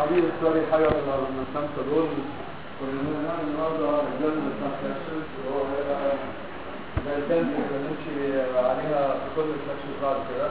عايزين نختار حاجة من من الخمسة دول ولأننا النهاردة رجالنا التنفيذ وهو هيبقى زي التاني اللي نمشي عليها في كل السكشن بعد كده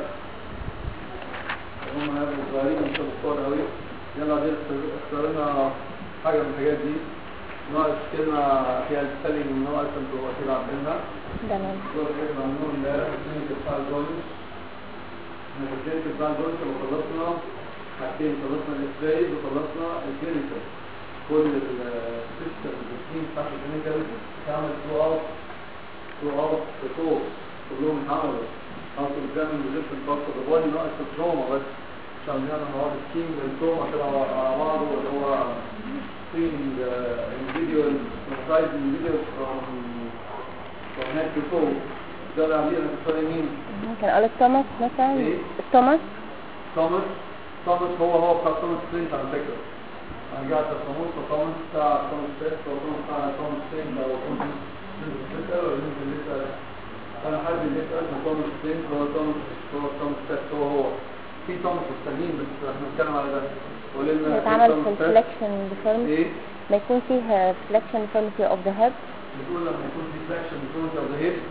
هم هيبقوا صغيرين مش هتختار قوي يلا دي اختار لنا حاجة من الحاجات دي ناقص كلمة فيها السبيلنج من نوع اسم تبقى كده عندنا تمام دول كده ممنوع امبارح الكلينيك بتاع الجوينت احنا في الكلينيك بتاع الجوينت وخلصنا حاجتين خلصنا الاكسرايز وخلصنا الكلينيكال كل السيستم الروتين بتاعت الكلينيكال بتعمل ثرو اوت ثرو اوت كورس كلهم اتعملوا او تو اكزامين ريزيستنت بارت اوف ذا بودي ناقص التروما بس مش عاملين مواد سكيم والتروما كده على بعضه اللي هو screening uh, individuals, synthesizing individuals from from head to toe. ده اللي عاملين اختصار مين؟ ممكن اقول توماس مثلا إيه؟ توماس توماس توماس هو هو بتاع توماس سلينت على فكرة. انا رجعت افهموش توماس بتاع توماس سلينت هو توماس بتاع توماس سلينت او توماس سلينت ولا يمكن لسه انا حد اللي يسأل اسمه توماس سلينت هو توماس هو توماس سلينت هو هو في توماس التانيين بس احنا بنتكلم على ده ولما بيتعمل في الفليكشن ديفورميتي ايه ما يكون فيه فليكشن ديفورميتي اوف ذا هيب بتقول لما يكون في فلاكشن بتكون اوف ذا هيب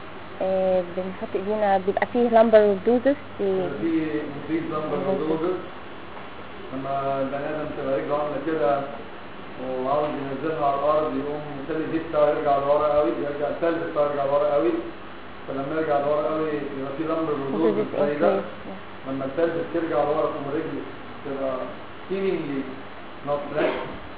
بنحط ايدينا بيبقى فيه لامبر دوزس في انكريز نمبر دوزز لما البني ادم تبقى رجله عامله كده وعاوز ينزلها على الارض يقوم يخلي الهيب بتاعه يرجع لورا قوي يرجع السلب بتاعه يرجع لورا قوي فلما يرجع لورا قوي يبقى في لمبر دوزز دوزس زي ده انكريز لما السلب ترجع لورا في رجله تبقى seemingly not flat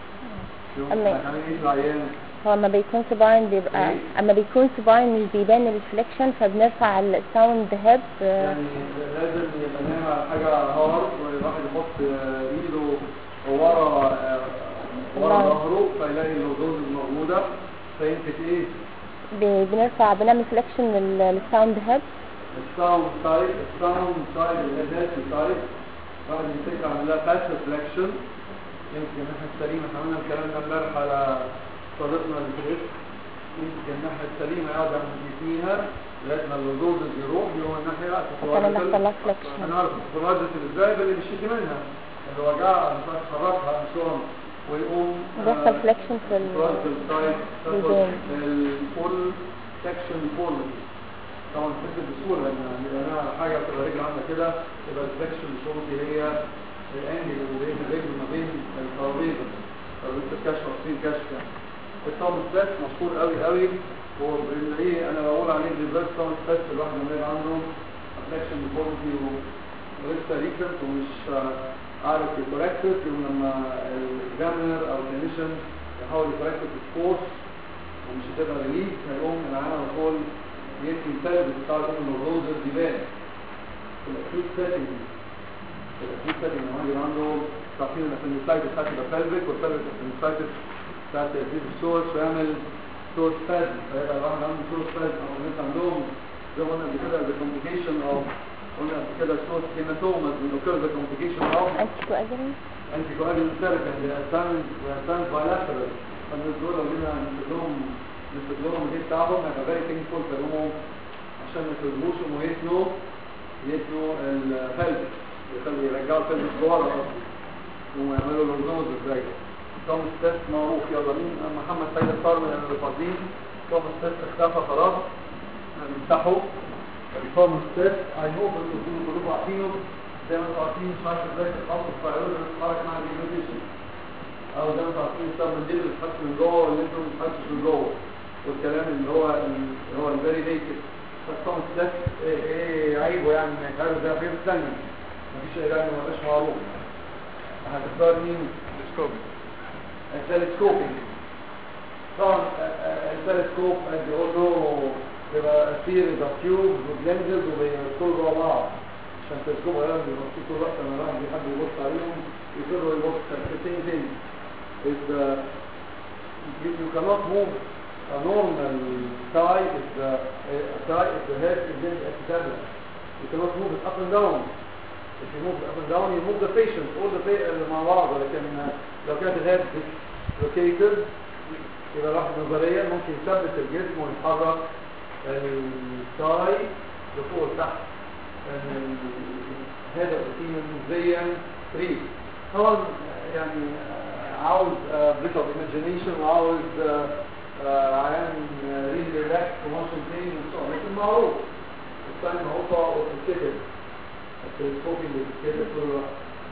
يقوم أما- احنا هنيجي العيان هو اما بيكون سباين بيبقى إيه؟ اما بيكون سباين مش بيبان الفليكشن فبنرفع الساوند هيب يعني لازم يبقى نايم على حاجة هارد والواحد يحط ايده ورا ورا نعم. ظهره فيلاقي اللوزوز موجودة فيمسك ايه بنرفع بنعمل فليكشن للساوند هيب الساوند سايد الساوند سايد الهيلثي سايد بعد يمسك عمل لها فاست ريفلكشن يمكن الناحية السليمة احنا عملنا الكلام ده امبارح على صديقنا اللي في الاسم يمكن الناحية السليمة يقعد يعمل فيها لغاية ما اللوزوز يروح يقوم الناحية عشان يحصل لها فليكشن هنعرف الفراجة ازاي اللي بيشتكي منها اللي وجعها مش عارف تحركها انسون ويقوم بيحصل فليكشن في ال الفرونتال سايد الجين. الفول سكشن فورمالي طبعا تكتب بسهولة لان يبقى لها حاجة تبقى رجل عاملة كده تبقى السكشن فورمالي هي الانجل اللي بين الرجل ما بين الترابيزة ترابيزة الكشف وقصين كشف يعني التومس تيست مشهور قوي قوي وبنلاقيه انا بقول عليه ريفرس تومس تيست الواحد لما يبقى عنده افلكشن فورمالي ولسه ريكنت ومش عارف يكوركتد لما الاكزامينر او الكلينيشن يحاول يكوركتد الكورس ومش هتبقى ريليز هيقوم العيان على طول يمكن سلب بتاع يقوم الروزر ديبان في الاكيوت سيتنج في الاكيوت سيتنج لما يجي عنده تعطيل الابندسايتس بتاعت البلفيك والبلفيك الابندسايتس بتاعت يزيد السورس ويعمل سورس فاز فيبقى الواحد عنده سورس فاز او الناس عندهم زي ما قلنا قبل كده the complication of قلنا قبل كده سورس هيماتوما بنوكر the complication of انتي كواجرين anticoagulant therapy and they are timed they are timed bilateral فالناس دول لو جينا نسيب لهم نسيب لهم الهيد بتاعهم هيبقى very painful فيقوموا عشان ما يسيبوش يقوموا يتنوا يتنوا الفلس يخلوا يرجعوا الفلس لورا اصلا ويعملوا له نوز ازاي توماس تيست معروف يلا مين محمد سيد الطار من الرفاضين توماس تيست اختفى خلاص هنمسحه توماس تيست اي هوب انتوا تكونوا كلكم عارفينه زي ما انتوا عارفين مش عارف ازاي تتحط الفايروز بتتحرك مع الريجوليشن او زي ما انتوا عارفين السب منديل اللي بتتحط من جوه واللي انتوا ما بتتحطش من جوه والكلام اللي هو اللي هو الفيري بيسك فالتوماس تيست ايه ايه عيبه يعني ما يتعرف زي في الثانيه مفيش اي يعني ما بقاش معروف هتختار مين؟ التلسكوبينج طبعا التلسكوب as you all know بيبقى series of tubes وبلنزز وبيدخلوا جوه بعض عشان التلسكوب غالبا بيبقى فيه طول الوقت لما الواحد بيحب يبص عليهم يقدروا يبص the same thing is the you, you cannot move a normal thigh if the a thigh if the head is in the epidemic you cannot move it up and down if you move it up and down you move the patient all the patient مع بعض لكن لو كانت الهيد located يبقى الواحد نظريا ممكن يثبت الجسم ويحرك الثاي لفوق لتحت لان هذا الروتين نسبيا فري طبعا يعني آه، عاوز بريك اوف ايماجينيشن وعاوز آه، آه، عيان ريل ريلاكس وموشن بين وسو لكن معروف الثاني معروفه وبتتكتب التلسكوبي اللي بتتكتب كل الوقت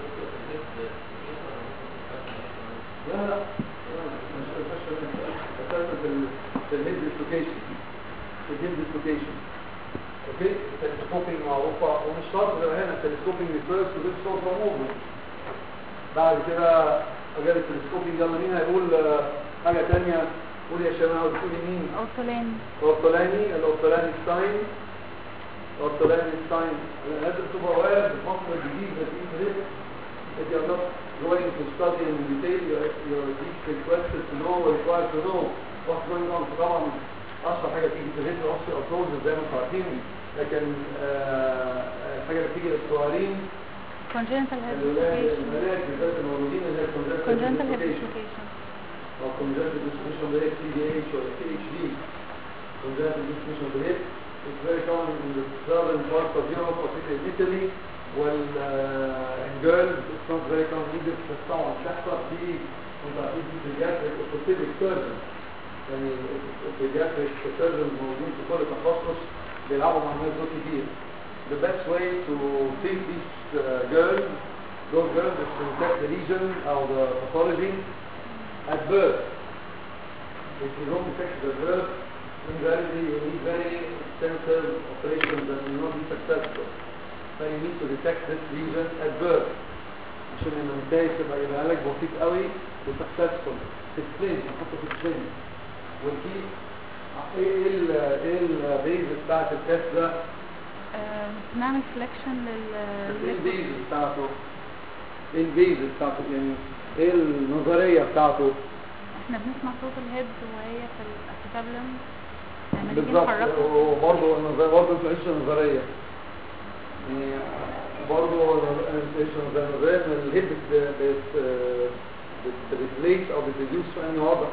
لا لا مش مش اساسا في ال- في الهيد ديسلوكيشن في الهيد ديسلوكيشن اوكي التلسكوبينج معروفه ومش شرط غير هنا التلسكوبينج ريفيرس تو ذيس سورس اوف موفمنت بعد كده مجال التلسكوبينج يلا مين هيقول آه، حاجه ثانيه قول يا شباب قولي مين أورتولين اورتولاني الاورتولاني ستاين اورتولاني ستاين لازم تبقى aware بالفصل الجديد that is this if you are not going to study in detail you are, you are being requested to know or required to know what's going on طبعا اشهر حاجه تيجي في الهيد اوستي ارثروز زي ما انتم عارفين لكن آه، الحاجه اللي بتيجي للصغيرين congenital head الولاد dislocation البنات بالذات المولودين اللي هي congenital head dislocation. dislocation او congenital dislocation of the hip CDH or CHD congenital dislocation of the hip is very common in the southern part of Europe particularly in Italy well uh, in girls it's not very common either بس طبعا بتحصل في كنت عارفين في pediatric orthopedic surgeon يعني pediatric surgeon موجودين في كل تخصص بيلعبوا مع الناس دول كتير the best way to treat these uh, girls those girls is to detect the lesion or the pathology at birth. If you don't detect the birth, invariably you need very extensive operations that will not be successful. So you need to detect this lesion at birth. عشان لما النتائج تبقى يبقى علاج بسيط قوي وسكسسفول في السن نحطه في السن والكي ايه ايه ال ايه البيز بتاعت التست ده؟ آه، نعمل سelection ايه لل البيز بتاعته؟ ايه البيز بتاعته يعني ايه النظريه بتاعته؟ احنا بنسمع صوت الهيد وهي في الاسيتابلم لما نيجي بالظبط نحركه وبرضه النظريه برضه انفليشن نظريه يعني برضه الانفليشن نظريه ان الهيد بت بت بتريبليس او بتريديوس في انهي وضع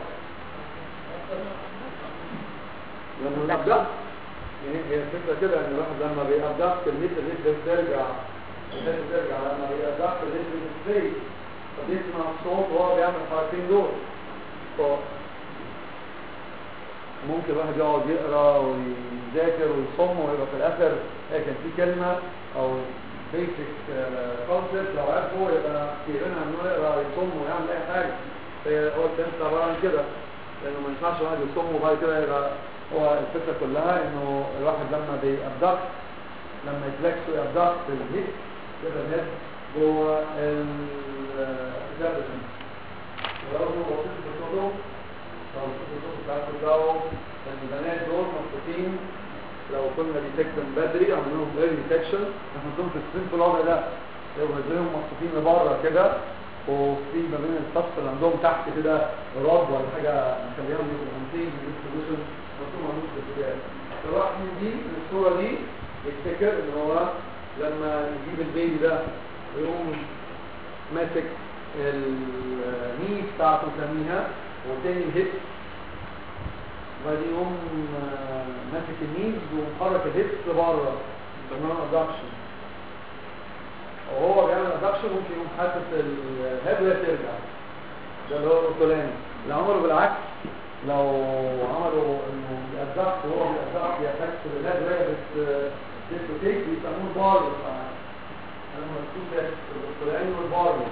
لما الابداع يعني هي الفكره كده ان الواحد لما بيأبدع الهيد الهيد بترجع الهيد بترجع لما بيأبدع الهيد بتريبليس فبيسمع الصوت وهو بيعمل الحركتين دول ف- ممكن الواحد يقعد يقرا ويذاكر ويصم ويبقى في الاخر هي كان في كلمه او بيسك كونسبت لو عرفه يبقى يقرا انه يقرا يصم ويعمل اي حاجه هي هو الكلام عباره عن كده لانه ما ينفعش واحد يصم وبعد كده يبقى هو الفكره كلها انه الواحد لما بيأبدكت لما يفلكس ويأبدكت الهيت كده الهيد جوه الجابتن ولو بصيت في الكتب لو الكتب بتاعت بتاعه كان البنات دول محطوطين لو كنا ديتكتهم بدري عملنا لهم ايرلي ديتكشن احنا كنا في السن في الوضع ده يبقى زيهم محطوطين لبره كده وفي ما بين السطح اللي عندهم تحت كده راد ولا حاجه مخليهم يبقوا مهندسين ديستريبيوشن مكتوب عندهم في الاتجاه فالواحد من دي من الصوره دي يفتكر ان هو لما نجيب البيبي ده ويقوم ماسك الني بتاعته سميها وتاني الهيبس وبعدين يقوم آه، ماسك النيز ومحرك الهيبس لبره بنعمل ادكشن وهو بيعمل ادكشن ممكن يقوم حاسس الهيد وهي بترجع ده اللي هو الاوتولاني لو عملوا بالعكس لو عملوا انه بيأدكت وهو بيأدكت بيأفكت الهيد وهي بت ديسلوكيت بيسموه بارو انا مكتوب ده الاوتولاني والبارو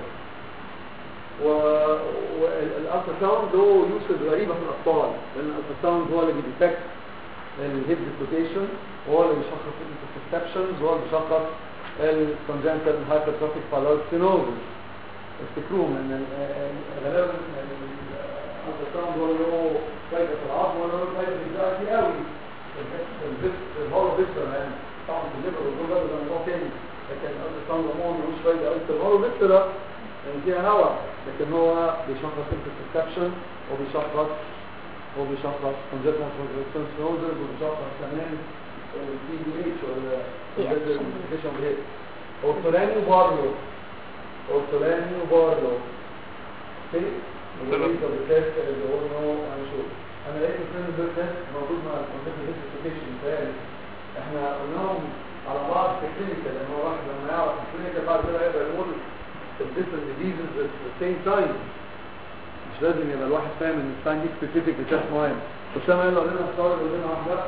والالترا ساوند له يوسز غريبه في الاطفال لان الالترا ساوند هو اللي بيديتكت الهيد ديسلوكيشن وهو اللي بيشخص الانترسبشنز وهو اللي بيشخص الكونجنتال هايبرتروفيك بالوستينوزس افتكروهم ان ال- غالبا الالترا ساوند هو اللي له فايده في العظم ولا له فايده في الجسم قوي الهورو فيكتور يعني طبعا في الليفر والجول ده موضوع تاني لكن الالترا ساوند عموما ملوش فايده قوي في الهورو فيكتور يعني فيها هواء لكن هو بيشخص الانترسبشن وبيشخص وبيشخص congenital stenosis وبيشخص كمان البي دي اتش ولا congenital هيد اورتولاني وبارلو اورتولاني وبارلو اوكي والريت اوف التست اللي هو نو هنشوف انا لقيت الفيلم ده تيست موجود مع الكونجنتال هيد متهيألي احنا قلناهم على بعض في الكلينيكال لان هو واحد لما يعرف الكلينيكال بعد كده يقدر يقول different diseases at the same time مش لازم يبقى الواحد فاهم ان الساين دي سبيسيفيك لتست معين اسامه يلا قول لنا اختار قول لنا واحده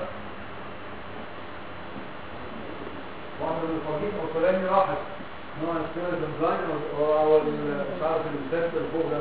واحده من الفريق او فلان راحت نوع اسمها الديزاين او او ال- مش عارف التست اللي فوق ده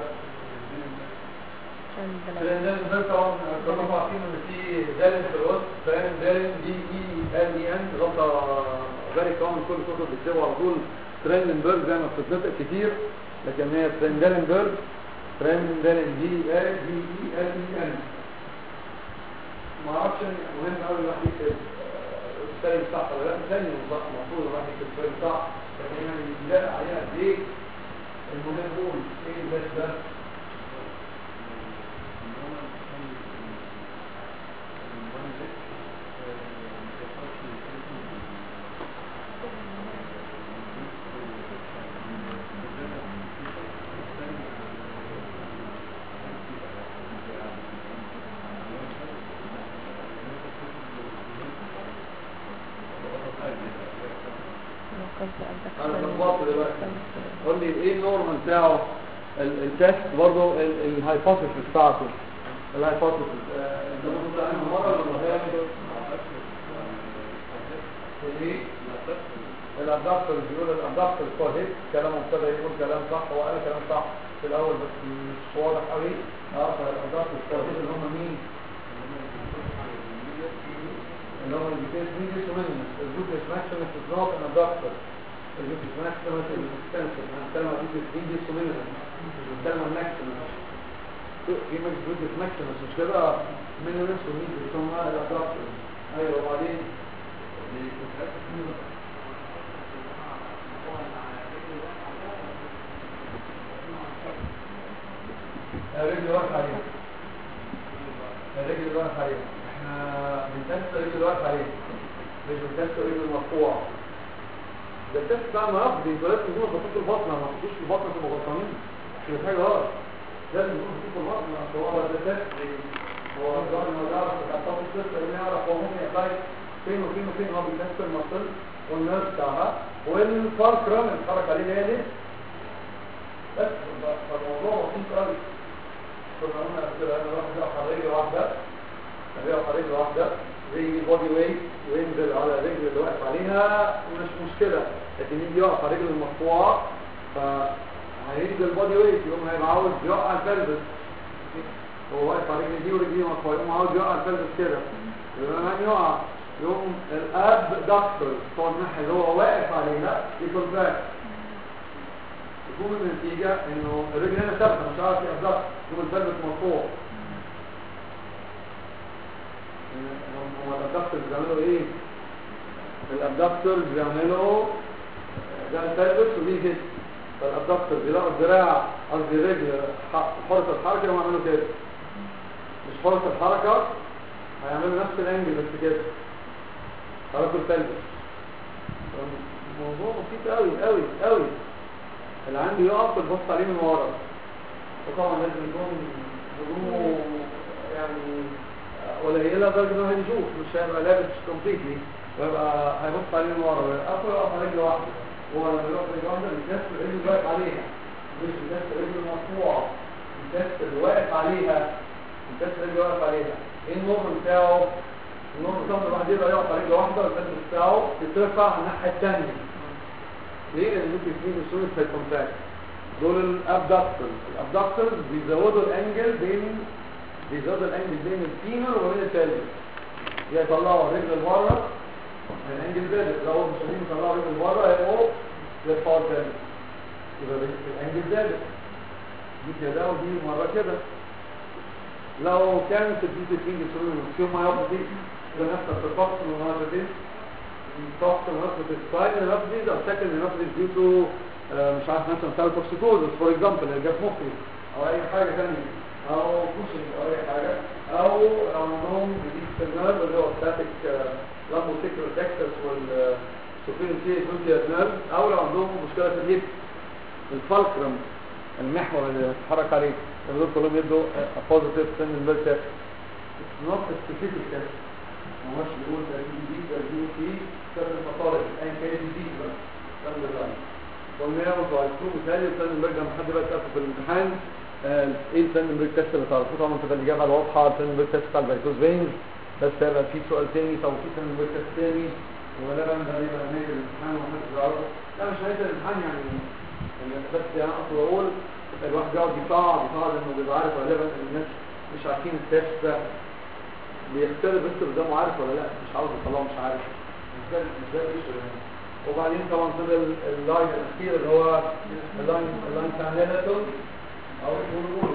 لان ده ده طبعا كلكم عارفين ان في دالن في الوسط فاهم دالن دي اي ال اي ان غلطه غير كمان كل كتب بتكتبوا على طول ترندنبرج زي ما بتتنطق كتير لكن هي ترندنبرج ترندنبرج دي ال دي اي ال اي ان ما اعرفش مهم قوي الواحد يكتب السالب صح ولا لا ثاني صح المفروض الواحد يكتب السالب صح لكن يعني بيلاقي عليها قد ايه المهم قول ايه بس ده انا لخبطت دلوقتي قول لي ايه النورمال بتاعه ال- التست برضه الهايبوثيسيس بتاعته الهايبوثيسيس انت ممكن تعمل مره ولا هي ايه الابدكتور بيقول الابدكتور كويس كلامه ابتدى يقول كلام صح هو قال كلام صح في الاول بس مش واضح قوي اه فالابدكتور كويس اللي هم مين اللي هم الجيتيس ميديس ومنس الجوكيس ماكسيمس از نوت ان ابدكتور الجوكيس ماكسيمس از اكستنسيف هنتكلم عن الجوكيس ميديس ومنس مش بنتكلم عن ماكسيمس في ماكس جوكيس ماكسيمس مش كده مينيمس وميديس هم الابدكتور ايوه وبعدين الرجل واقف عليها الرجل واقف عليها احنا بنتست رجل واقف عليها مش بنتست رجل مرفوعه ده التست بتاع المرض انتوا لازم تكونوا خطوط البطن ما تخطوش البطن تبقوا غلطانين مش حاجه غلط لازم تكونوا خطوط البطن اصل هو ده تست هو الظاهر انه يعرف خطوط الصفر انه يعرف هو ممكن يطلع فين وفين وفين هو بيتست المصل والنيرف بتاعها والفالكرم اللي اتحرك عليه هي دي بس فالموضوع بسيط قوي كنا قلنا كده انا واحد يقف على رجل واحده يقف على رجل واحده زي بودي ويت وينزل على الرجل اللي واقف عليها مش مشكله لكن يجي يقف على رجل المرفوعه فهينزل البودي ويت يقوم هيبقى عاوز يقع البلبس هو واقف على رجل دي ورجل دي مرفوعه يقوم عاوز يقع البلبس كده يبقى لما يقع يقوم الاب دكتور بتوع الناحيه اللي هو واقف عليها يكون باك تكون النتيجة انه الرجل هنا ثابتة مش عارف يقدر يكون الفلبس مرفوع هم الابدكتورز بيعملوا ايه؟ الابدكتورز بيعملوا ده الفلبس ودي كده فالابدكتورز يلاقوا الذراع قصدي الرجل ح- حرة الحركة يقوموا يعملوا كده مش حرة الحركة هيعملوا نفس الانجل بس كده حركة الفلبس الموضوع بسيط قوي قوي قوي اللي عندي يقف تبص عليه من ورا وطبعا لازم يكون هدومه يعني قليله لدرجه انه هيشوف مش هيبقى لابس كومبليتلي ويبقى هيبص عليه من ورا ويقف يقف على رجل واحده هو لما يقف رجل واحده بيتست الرجل اللي واقف عليها مش بيتست الرجل المرفوعه بيتست اللي واقف عليها بيتست الرجل اللي واقف عليها ايه النور بتاعه؟ النور بتاعه الواحد يبقى يقف على رجل واحده والتست بتاعه يترفع على الناحيه الثانيه ليه؟ لان ممكن يكون بسهوله في الكونتاكت دول الابدكتورز الابدكتورز بيزودوا الانجل بين بيزودوا الانجل بين الفيمر وبين البلفس يطلعوا الرجل لبره من انجل بلفس لو مش عايزين يطلعوا الرجل لبره هيبقوا للفار بلفس يبقى الانجل بلفس دي كده ودي مره كده لو كانت البيوتي فينجر فيهم مايوباتي ده نفس التفاصيل والمناطق talked about with the primary neuropathies or secondary neuropathies due to uh, مش عارف مثلا thyrotoxicosis for example اللي جاب مخي او اي حاجة ثانية او pushing او اي حاجة او لو عندهم disease في النرف اللي هو static lumbocecal textus وال superior cerebral gluteus nerve او لو عندهم مشكلة في الهيب الفالكرم المحور اللي بتتحرك عليه دول كلهم يدوا a positive sending test it's not a specific test ما هوش بيقول ده دي دي ده دي في سبب المطالب ايا كان دي دي بقى ده اللي قلنا له انتوا عايزين مثالي الفاندنبرج لما حد بقى يسألكم في الامتحان آه، ايه الفاندنبرج تيست اللي تعرفوه طبعا تبقى الاجابه الواضحه الفاندنبرج تيست بتاع الفيروس فينز بس هيبقى في سؤال تاني طب في فاندنبرج تيست تاني وغالبا ده هيبقى نهايه الامتحان ومحدش بيعرفه لا مش نهايه الامتحان يعني يعني بس يعني اقصد اقول الواحد بيقعد يصعد يصعد انه بيبقى عارف غالبا ان الناس مش عارفين التيست ده بيختار بس قدامه عارف ولا لا مش عاوز يطلعه مش عارف مش ده مش ده الإيشو يعني وبعدين طبعا فضل اللاين الاخير اللي هو اللاين اللاين بتاع نيلتون او نقول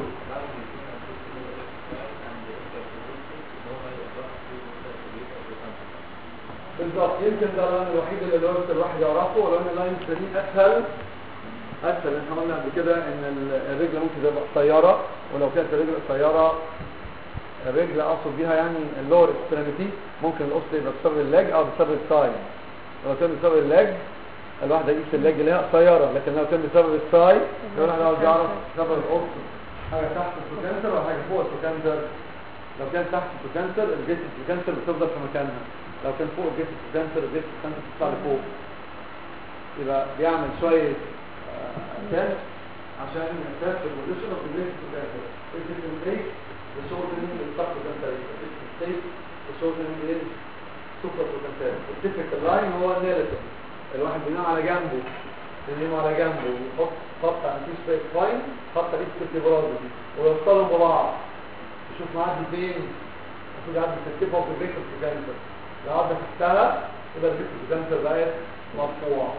بالظبط يمكن ده اللاين الوحيد اللي الوقت الواحد يعرفه ولان اللاين الثاني اسهل اسهل احنا قلنا قبل كده ان ال- الرجل ممكن تبقى قصيره ولو كانت الرجل قصيره الرجل اقصد بيها يعني اللور اكستريميتي ممكن القص يبقى بسبب اللاج او بسبب الساي لو كان بسبب اللاج الواحد يقيس اللاج اللي هي قصيره لكن لو كان بسبب الساي الواحد عاوز يعرف سبب القص حاجه تحت السكانسر ولا حاجه فوق السكانسر لو كان تحت السكانسر الجيت السكانسر بتفضل في مكانها لو كان فوق الجيت السكانسر الجيت السكانسر بتطلع لفوق يبقى بيعمل شويه تيست عشان يتست البوزيشن اوف الجيت السكانسر الجيت the shortening is subcutaneous mistake the shortening is supracutaneous التيبيكال لاين هو النيرتيف الواحد بينام على جنبه بينام على جنبه ويحط خط عن في سبيس فاين خط عليه سكتيفرازي ويوصلهم ببعض يشوف معدي فين المفروض يعدي تركيبها في البيت الكانسر لو عدى تحتها يبقى البيت الكانسر بقت مرفوعه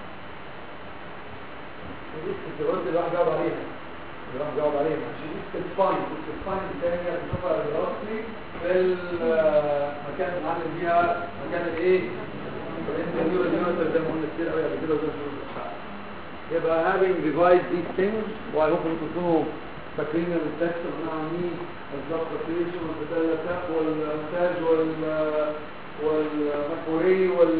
السكتيفرازي الواحد يقعد عليها يروح يقعد عليه عشان يسكت الفاين يسكت الفاين الثانية بنشوفها ريلاكسلي في المكان اللي عامل بيها مكان الايه؟ الانترنيور النيورتر زي ما قلنا كتير قوي قبل كده وزي ما قلنا الشعر. يبقى having revised these things وممكن انتوا تكونوا فاكرين التكست اللي احنا عاملين الضغط الفيشن والبداية والمساج وال والمكوري وال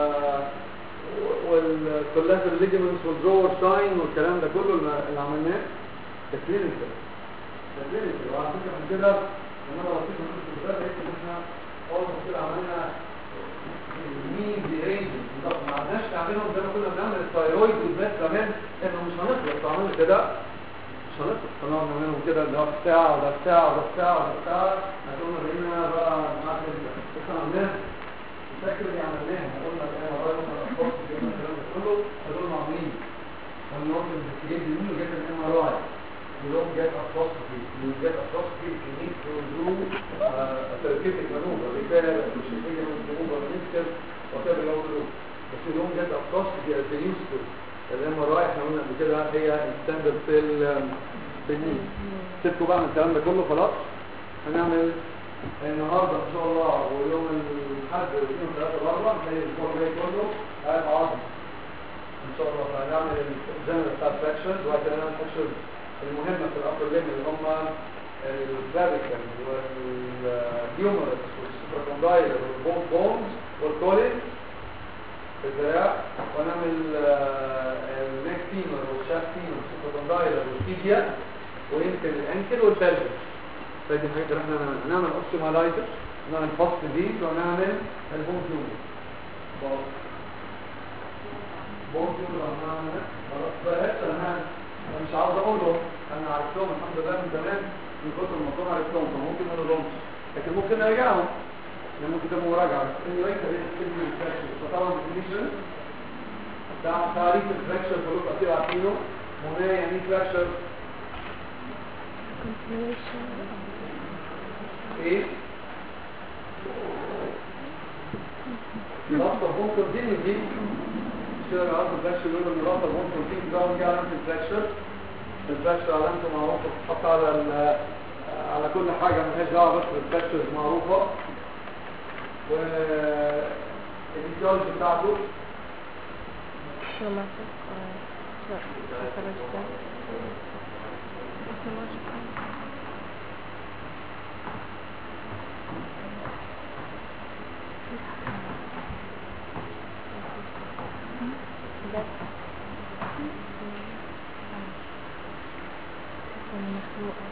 والكولاتر ليجمنتس والدرور ساين والكلام ده كله اللي عملناه ده كلينيكال ده كلينيكال وعلى فكره من كده لما انا بصيت من الكتاب لقيت ان احنا اول ما كده عملنا مين دي رينجز ما عدناش نعملهم زي ما كنا بنعمل الثايرويد والبات كمان انه مش هنخلص عملنا كده مش هنخلص كنا بنعملهم كده ده في ساعه وده في ساعه وده في ساعه وده في ساعه هتقولنا بقينا بقى معاك انت بس عملناها فاكر اللي عملناها قلنا انا رايح الاشخاص الكلام ده كله هدول معمولين ونروح للانفستيجيت مين وجات الام ار اي You don't get atrocity. You get atrocity if you need to do uh, a therapeutic maneuver, repair, associated maneuver, meniscus, whatever you want to do. But you don't get atrocity as they used to. الام ار اي احنا قلنا قبل كده هي الستاندرد في ال- في النيل. سيبكوا بقى من الكلام ده كله خلاص. هنعمل النهارده ان شاء الله ويوم الاحد والاثنين والثلاثه والاربعاء زي الاسبوع الجاي كله هيبقى عظم ان شاء الله فهنعمل الجنرال بتاع فراكشرز وبعد كده نعمل فراكشرز المهمه في الابر ليم اللي هم الفابيكال والهيومرس والسوبركوندايل والبون بونز والكولين في الذراع ونعمل النيك فيمر والشاف فيمر والسوبركوندايل والفيديا ويمكن الانكل والبلفس فدي الحاجات اللي احنا هنعمل هنعمل اوستيمالايزر نعمل فصل دي ونعمل البون تيومر بون تيومر هنعمل خلاص بقى انا أنا مش عاوز اقوله انا عرفتهم الحمد لله من زمان من كتر الموضوع عرفتهم فممكن ما نقولهمش لكن ممكن نراجعهم يعني ممكن تبقى مراجعه اني واي كده كلمه الفراكشر فطبعا الديفينيشن بتاع تعريف الفراكشر فلوس اكيد عارفينه هنا يعني ايه فراكشر ايه رابطه بون كونتينيو دي كده عرض الفراكشر يقول ان رابطه بون كونتينيو ده دي علامه الفراكشر الفراكشر علامته معروفه بتتحط على ال- على كل حاجه ملهاش دعوه بس بالفراكشر معروفه و الايتيولوجي بتاعته Traumatic or psychological. Psychological. ده تكون مخلوقة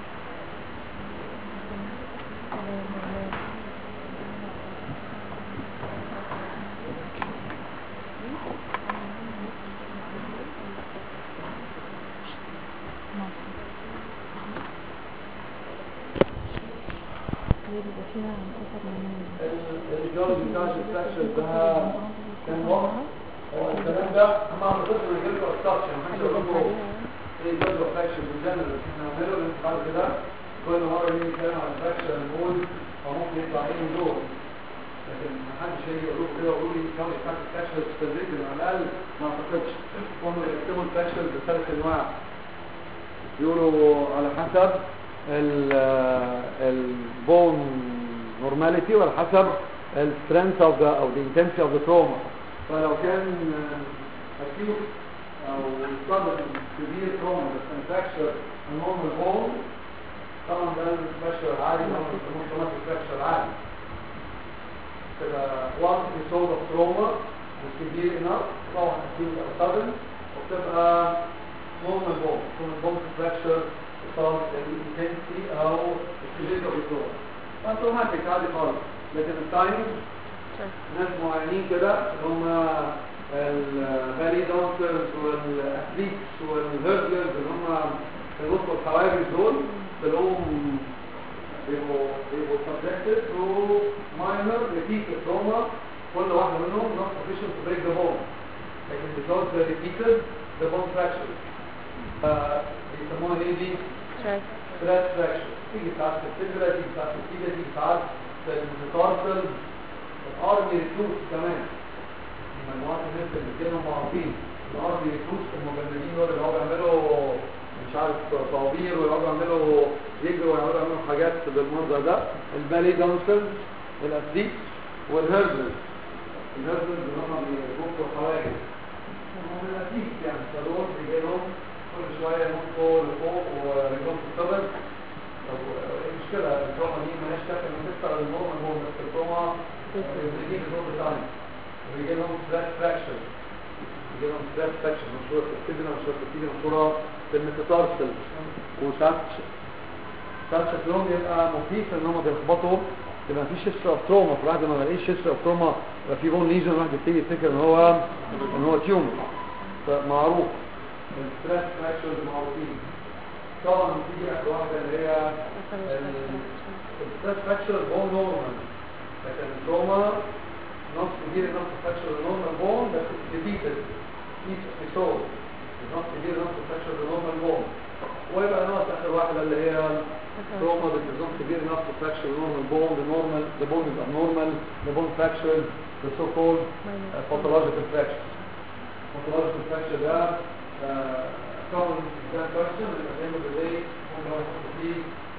ليه بيبقى فيها انتصر من الجيولوجي بتاع الستراكشر ده كان واضح هو الكلام ده هم عم بيخشوا يجيبوا ستراكشر ما حدش يقول لكم ايه الجيولوجي فراكشر بالجنرال احنا هنعمله بس بعد كده كل مره نيجي نتكلم عن الفراكشر نقول هو ممكن يطلع ايه من دول لكن ما حدش هيجي يقول لكم كده ويقول لي الجيولوجي بتاع الفراكشر سبيسيفيك على الاقل ما اعتقدش هم يقسموا الفراكشر بثلاث انواع يقولوا على حسب البون نورماليتي وعلى حسب السترينث اوف ذا او the intensity of the trauma فلو كان acute او sudden severe trauma بس كان fracture normal bone طبعا ده الفراكشر عادي ده مش fracture عادي تبقى one episode of trauma severe enough طبعا acute او sudden وبتبقى normal bone normal bone fracture صار الانتنسي او السيفيريتي اوف الدور اوتوماتيك عادي خالص لكن التايم ناس معينين كده اللي هم البالي دانسرز والاثليتس والهيرجرز اللي هم في الوسط الحواجز دول تلاقوهم بيبقوا بيبقوا subjected to minor repeated trauma كل واحدة منهم not sufficient to break the bone لكن because they're repeated the bone fractures بيسموها ايه دي؟ stress ثلاث فراكشر تيجي ساعات في الفكرة تيجي ساعات في الفيجا تيجي ساعات في المتارسل الارمي ريكروت كمان مجموعات الناس اللي كانوا معروفين الارمي ريكروت المجندين دول اللي هو بيعملوا مش عارف طوابير ويقعدوا يعملوا يجروا ويقعدوا يعملوا حاجات بالمنظر ده البالي دانسرز الاثليت والهيرزلز الهيرزلز اللي هم بيبقوا حواجز هم الاثليت يعني فدول بيجي لهم كل شوية ينطوا لفوق ورجلهم تتطبق طب ايه المشكلة التروما دي مالهاش دخل من تكسر النورمال بون بس التروما بتجيب الدور بتاعنا ويجي لهم فلاش فراكشر يجي لهم فلاش فراكشر مشهورة في الكبنة مشهورة في الكبنة مشهورة في الميتاتارسل وساعات ساعات شكلهم يبقى مخيف ان هم بيخبطوا يبقى مفيش هيستري اوف تروما فالواحد لما يلاقيش هيستري اوف تروما يبقى في بون ليجن الواحد يبتدي يفتكر ان هو ان هو تيومر فمعروف الستريس فراكشرز معروفين طبعا في اخر واحده اللي هي الستريس فراكشر بون نورمال لكن التروما نص كبير نص فراكشر نورمال بون بس ريبيتد each episode نص كبير نص فراكشر نورمال بون ويبقى ناقص اخر واحده اللي هي تروما بتنظم كبير نص فراكشر نورمال بون the normal the bone is abnormal the bone fracture the so called uh, pathological fracture pathological fracture ده كون ده كويشن اللي بالليل ممكن نحط فيه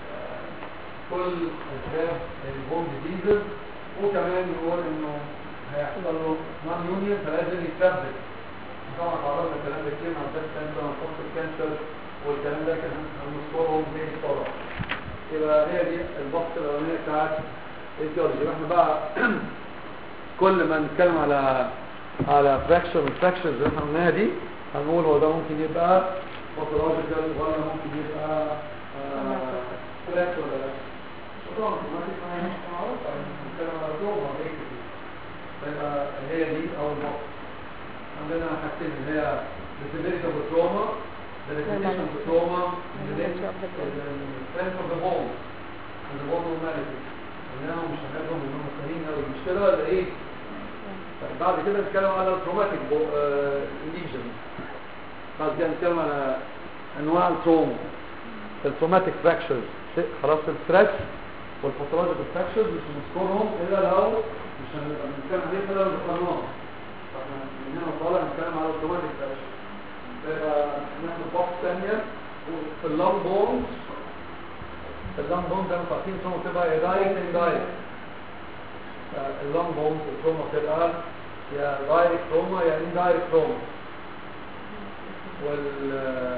كل اسباب البون ديزيز وكمان نقول انه هيحصل له نون يونيون فلازم يتثبت طبعا تعرضنا الكلام ده كتير مع البريست كانسر ونقص الكانسر والكلام ده كان هنذكرهم زي الصلاة يبقى هي دي البحث الاولانيه بتاعت الجيولوجي احنا بقى كل ما نتكلم على على فراكشر من الفراكشرز اللي احنا قلناها دي هنقول هو ده ممكن يبقى باثولوجيكال ولا ممكن يبقى فراك ولا لا طبعا ما دي حاجه مش معروفه بنتكلم على توما فيبقى هي دي اول نقطه عندنا حاجتين اللي هي disability of the trauma the repetition of the trauma and then strength of the bone and the bone normality انهم مش هنقدرهم انهم سليمين قوي المشكله ولا ايه طيب بعد كده نتكلم على التروماتيك ليجن بعد كده نتكلم على انواع التروما التروماتيك فراكشرز خلاص الستريس والباثولوجيكال فراكشرز مش هنذكرهم الا لو مش هنبقى بنتكلم عليهم الا لو ذكرناهم فاحنا من هنا طالع نتكلم على التروماتيك فراكشرز فيبقى ناخد بوكس ثانيه في اللونج بونز في اللونج بونز زي ما عارفين التروما بتبقى دايركت اندايركت اللونج بونز التروما بتبقى يا دايركت تروما يا اندايركت تروما وال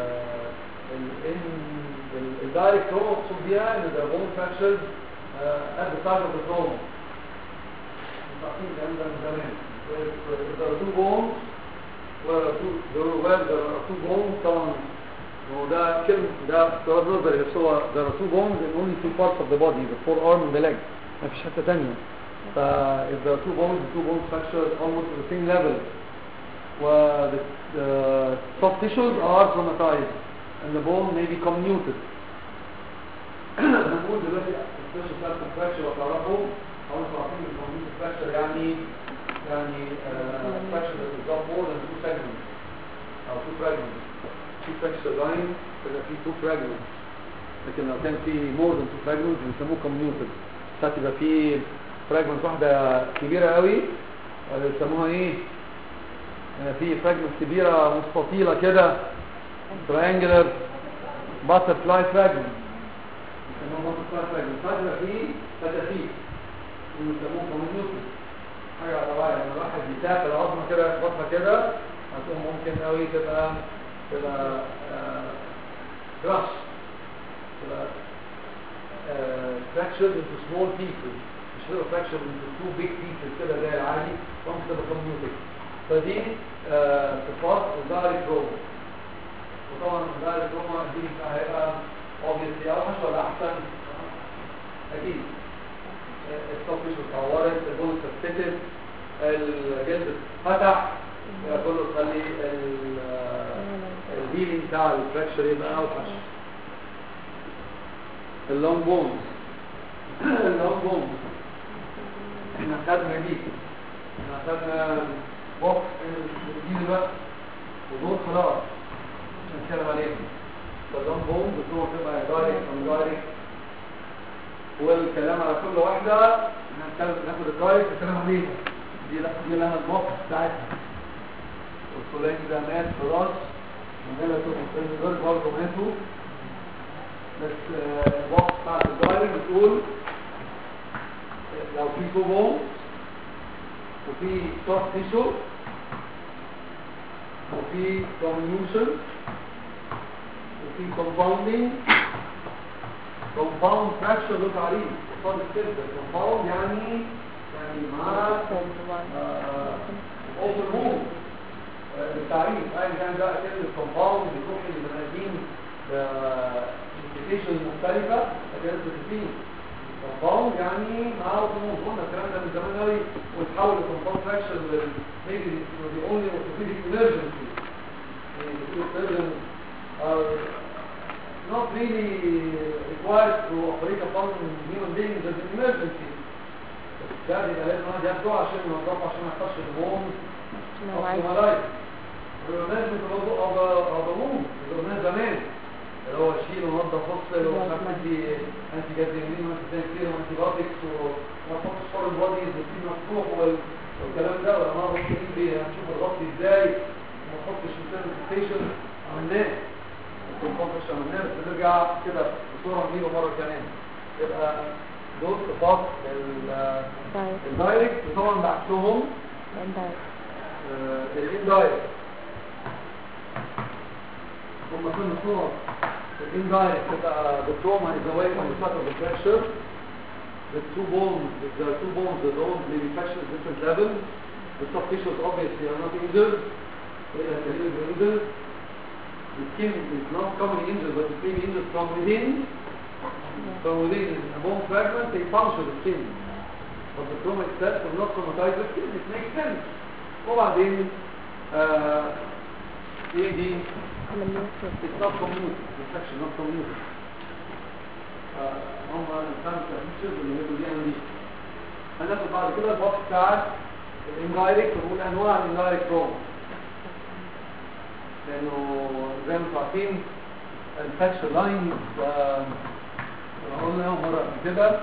الدايركت تروما مقصود بيها ان ده بون فراكشرز at the site of the trauma عارفين الكلام ده من زمان there are two bones where are two where there are two bones طبعا هو ده كلمة ده افتراض نظري بس هو there are two bones in only two parts of the body the forearm and the leg مفيش حتة تانية ف if there are two bones the two bones fractured almost at the same level و the, the soft tissues are traumatized and the bone may become muted هنقول دلوقتي السبيشال سيل كونتراكشن لو تعرفوا او انتوا عارفين الكومبليت فراكشر يعني يعني فراكشر بالظبط مور ذان تو سيجمنتس او تو فراجمنتس في فراكشر لاين كده في تو فراجمنتس لكن لو كان في مور ذان تو فراجمنتس بيسموه كوميوتد ساعات يبقى في فراجمنت واحده كبيره قوي بيسموها ايه آه، في فراجمنت كبيره مستطيله كده triangular butterfly fragment يسموها butterfly fragment ساعات يبقى في فتافيت ويسموه كوميوتد حاجه طبيعيه لما الواحد بيتاكل العظمه كده بطنه كده هتقوم ممكن قوي تبقى تبقى كراش تبقى fractured into small pieces مش تبقى fractured into two big pieces كده زي العادي ممكن تبقى commuted فدي آه، صفات الدايركت روما وطبعا الدايركت روما دي هيبقى obviously اوحش ولا احسن؟ اكيد الصفش اتطورت البول اتفتت الجلد اتفتح يبقى كله تخلي الهيلينج بتاع الفراكشر يبقى اوحش اللونج بونز اللونج بونز احنا خدنا دي احنا خدنا بوكس دي دلوقتي ودول خلاص مش هنتكلم عليهم فاللونج بونز بتروح تبقى دايركت او دايركت والكلام على كل واحدة هنتكلم ناخد الدايركت نتكلم عليها دي لا دي لها البوكس بتاعتها والفلاني ده مات خلاص وهنا تبقى برضه ماتوا بس آه، الوقت بتاعت الدايركت بتقول لو في تو بونز وفي سوفت تيشو وفي كوميوشن وفي كومباوندينج كومباوند فراكشر له تعريف قصاد السيرفر كومباوند يعني يعني مع اوبن روم بالتعريف ايا كان بقى كلمه كومباوند بتروح للمنادين بانتيكيشن مختلفه لكن انت بتفين كومباوند يعني مع اوبن روم قلنا الكلام ده من زمان قوي وتحول لكومباوند فراكشر maybe the only orthopedic emergency the surgeons are not really required to operate upon human beings as an emergency. ده بيبقى لازم واحد ياخده عشان ينظفه عشان ما يحصلش دهون اوبتيمالايز والناس بتوضع عضلون الناس زمان اللي هو شيل ونظف فصل ومش عارف تدي انتي جازيمين وانتي كتير وانتي بايوتكس وما تحطش فور البوديز وتسيب مفتوح وال- والكلام ده ولما نضغط فيه هنشوف الضغط ازاي وما تحطش مثلا ستيشن عملناه الكونفرش عملناه بس نرجع كده بصوره نجيبه مره كمان يبقى دول صفات ال- طيب الدايركت وطبعا بعكسهم طيب الاندايركت هم كل صور الاندايركت تبقى the trauma is away from the site of the fracture the two bones the two bones the bones may be fractured at different levels the soft tissues obviously are not injured they are very injured the skin is not commonly injured but it may be injured from within from within a bone fragment they puncture the skin but the trauma itself will not traumatize the skin it makes sense وبعدين آه ايه دي عمليات it's not commute it's actually not commute آه هم الخمسة features اللي هيبقوا دي عندي هناخد بعد كده البوكس بتاعت الاندايركت ونقول انواع الاندايركت روم لانه زي ما انتم عارفين الفاكشر لاين قلنا مرة قبل كده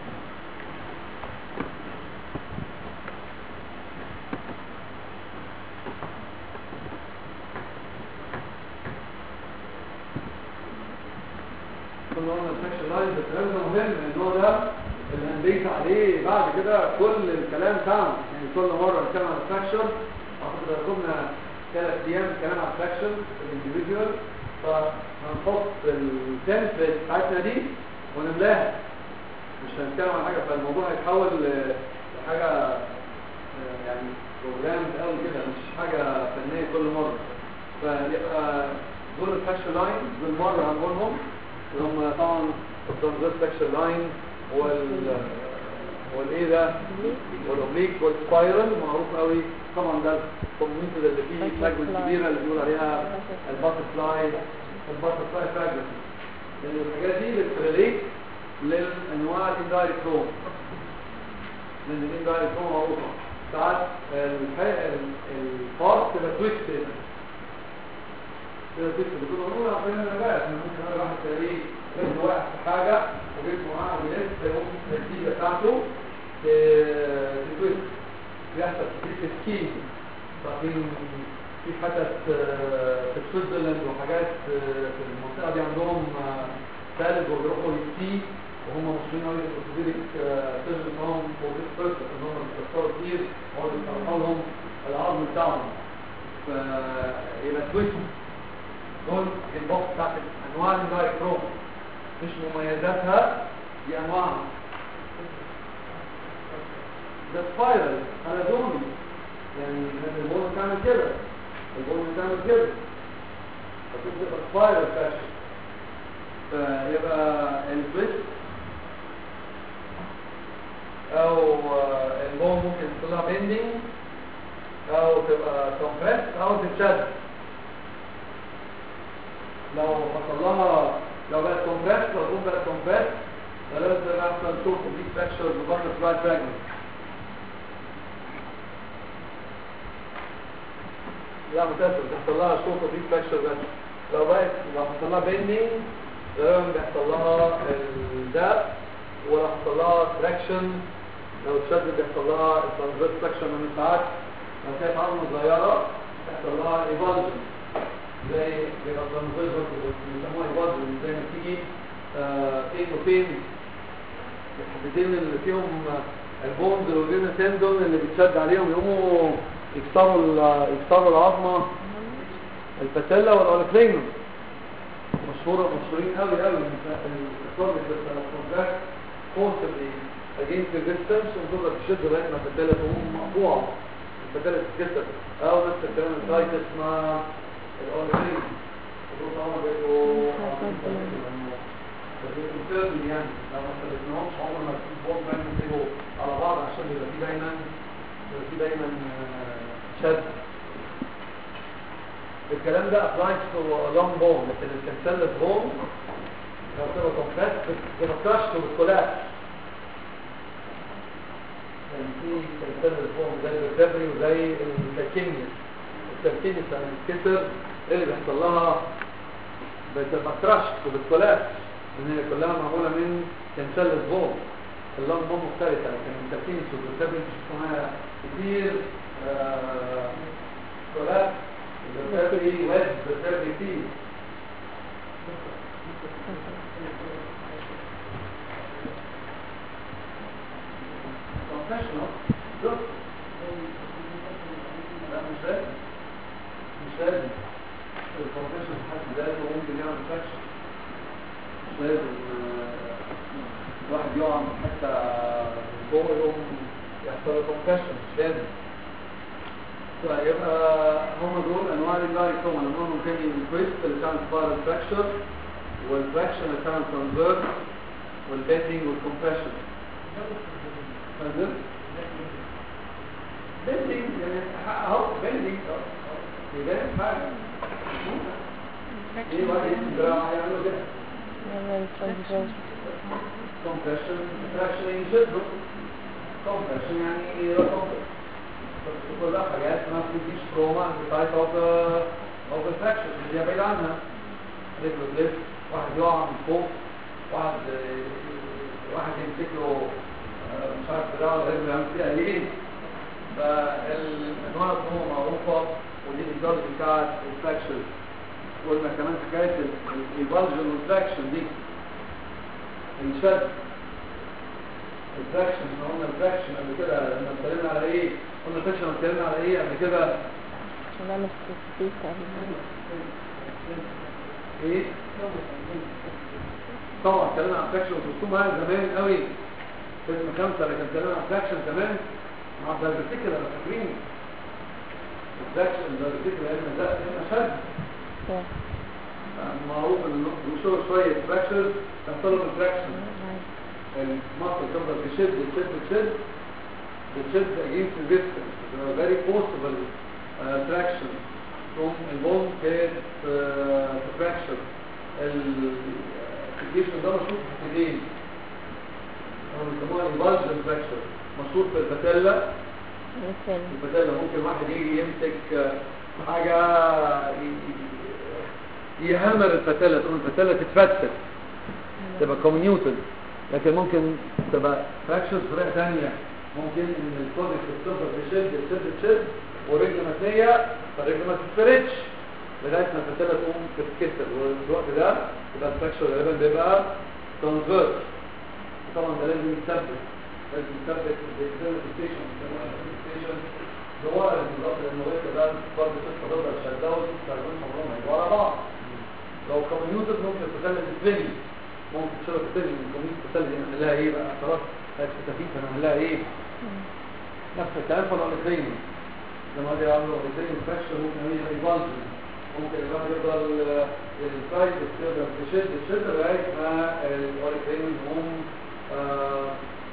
كنا قلنا الفاكشر لاين بس الكلام ده مهم لان هو ده اللي هنبيت عليه بعد كده كل الكلام بتاعنا يعني كل مره نتكلم عن الفاكشر اعتقد كنا ثلاث ايام كلام عن الفاكشر الانديفيديوال فهنحط التمبلت بتاعتنا دي ونملاها مش هنتكلم عن حاجه فالموضوع هيتحول ل- لحاجه آه، يعني بروجرام قوي كده مش حاجه فنيه كل مره فيبقى دول الفاكشر لاين بالمره هنقولهم اللي هم طبعا الترانزيت فاكشر لاين وال والايه ده والاوبليك والسبايرال معروف قوي طبعا ده الكوميونتي اللي فيه فراجمنت كبيره اللي بيقول عليها الباتر فلاي الباتر فلاي فراجمنت لان الحاجات دي بتريليت للانواع الاندايركت روم لان الاندايركت روم معروفه ساعات البارت تبقى تويستد كده تويستد بتبقى موجوده عشان النبات ممكن انا واحد تلاقيه رجله واقع في حاجه وجسمه قاعد يلف ممكن النتيجه بتاعته تتويست بيحصل في سكين بعدين في حتت في سويسرلاند وحاجات في المنطقه دي عندهم ثلج وبيروحوا يسكي وهم مشهورين قوي بالاورثوبيديك سيرجن معاهم فور ذيس بيربس ان هم بيكسروا كتير ويقعدوا يصلحوا لهم العظم بتاعهم فيبقى تويست دول البوكس بتاعت انواع الاندايركت روم مش مميزاتها دي انواعها ده سبايرال انادومي يعني البون بتعمل كده البون بتعمل كده فتبقى سبايرال فاشن فيبقى التويست او البون ممكن تطلع بيندينج او تبقى كومبريس او تتشد لو حصل لها لو بقت كومبريس لو البون بقت كومبريس لازم يحصل شوك دي فراكشر ببرن فلاي فراجمنت لا متأسف بيحصل لها شوك ودي فراكشر بس لو بقت لو حصل لها بيندينج غالبا بيحصل لها الداب ولو حصل لها تراكشن لو اتشدد بيحصل لها الترانزيت فراكشن من ساعات لو كانت عظمه صغيره بيحصل لها ايفالجن زي بيبقى ترانزيت بيسموها ايفالجن زي ما تيجي فين وفين الحتتين اللي فيهم البوند والجينا تندون اللي بيتشد عليهم يقوموا يكسروا يكسروا العظمه الباتيلا والاوريكلينوم مشهوره مشهورين قوي قوي الكورد الكونتراكت فورسبلي اجينست ريزيستنس وتقدر تشد لغايه ما الباتيلا تقوم مقطوعه الباتيلا تتكسر او نفس الكلام السايتس مع الاوريكلينوم ودول طبعا بيبقوا بيبقوا يعني لو ما استخدمناهمش عمر ما تكون بوم دايما يبقوا على بعض عشان يبقى في دايما يبقى في دايما شد الكلام ده applies to long bone لكن الكنسلت bone لو تبقى كومبريس بتبقى كراشت وبتكولابس يعني في كنسلت bone زي الريكفري وزي الكالكينيس الكالكينيس لما تتكسر ايه اللي بيحصل لها بتبقى كراشت وبتكولابس لان هي كلها معموله من كنسلت بون اللون بون مختلفه لكن الكالكينيس والريكفري بتشوفوها كتير كولابس الريكفري ويب الريكفري فيه professional look لا مش لازم مش لازم البروفيشنال في حد ذاته ممكن يعمل فاكشن مش لازم واحد يقع من حتى جوه يقوم يحصل له كونكشن مش لازم فيبقى هم دول انواع اللايك هم انواعهم كان الكويست اللي كان سبارل فراكشر والفراكشن اللي كان ترانزيرس والبيندنج والكومبريشن فاهم بيندنج يعني اهو بيندنج يبان حاجه ايه بقى الدراع يعملوا كده كومبريشن فراكشن يشدوا كومبريشن يعني يرقم كلها حاجات ما بتديش تروما عند تايب اوف اوف فراكشن اللي بعيد عنها رجله تلف واحد يقع من فوق واحد واحد يمسك له مش عارف دراعه رجله يعمل فيها ايه فالانواع الطموح معروفه ودي الايديولوجي بتاعت الفراكشن قلنا كمان حكايه الايفالجن والفراكشن دي الشد الفراكشن احنا قلنا الفراكشن قبل كده لما اتكلمنا على ايه قلنا الفراكشن لما اتكلمنا على ايه قبل كده عشان نعمل تثبيت ايه طبعا اتكلمنا عن فراكشن وترسموا معايا زمان قوي في اسم خمسة لكن اتكلمنا عن فراكشن زمان مع الدايبرتيكل انا فاكرين الفراكشن الدايبرتيكل لان ده هنا شد معروف ان بيشوف شويه فراكشر تحصل له فراكشن المصل تفضل تشد تشد تشد بتشد against resistance very possible uh, traction from البون كانت uh, fraction الفيكيشن ده مشهور في حتتين هم بيسموها ايفالجن فراكشر مشهور في الباتيلا مثل الباتيلا ممكن واحد يجي يمسك آه، حاجة ي- ي- يهمر الباتيلا تقوم الباتيلا تتفتت تبقى كوميوتد لكن ممكن تبقى فراكشر بطريقة ثانية ممكن ان الكودك تفضل تشد تشد تشد والرجل متنية فالرجل ما تتفردش لغاية ما الباتيلا تقوم تتكسر وفي الوقت ده يبقى الفراكشر غالبا بيبقى ترانسفيرس طبعا ده لازم يتثبت لازم يتثبت بالستيشن ستيشن اللي هو بالظبط لان الرجل ده برضه تفضل شدها وتستخدمها عمرهم هيبقوا على بعض لو كوميوتد ممكن الباتيلا تتفني ممكن تشرب تاني من كمية التسلي دي نعملها ايه بقى خلاص بقت خفيفة نعملها ايه نفس الكلام في الاوليتين لما دي عامله الاوليتين فراكشر ممكن هي ريفالجن ممكن الواحد يفضل الفايت تقدر تشد تشد لغاية ما الاوليتين هم آه،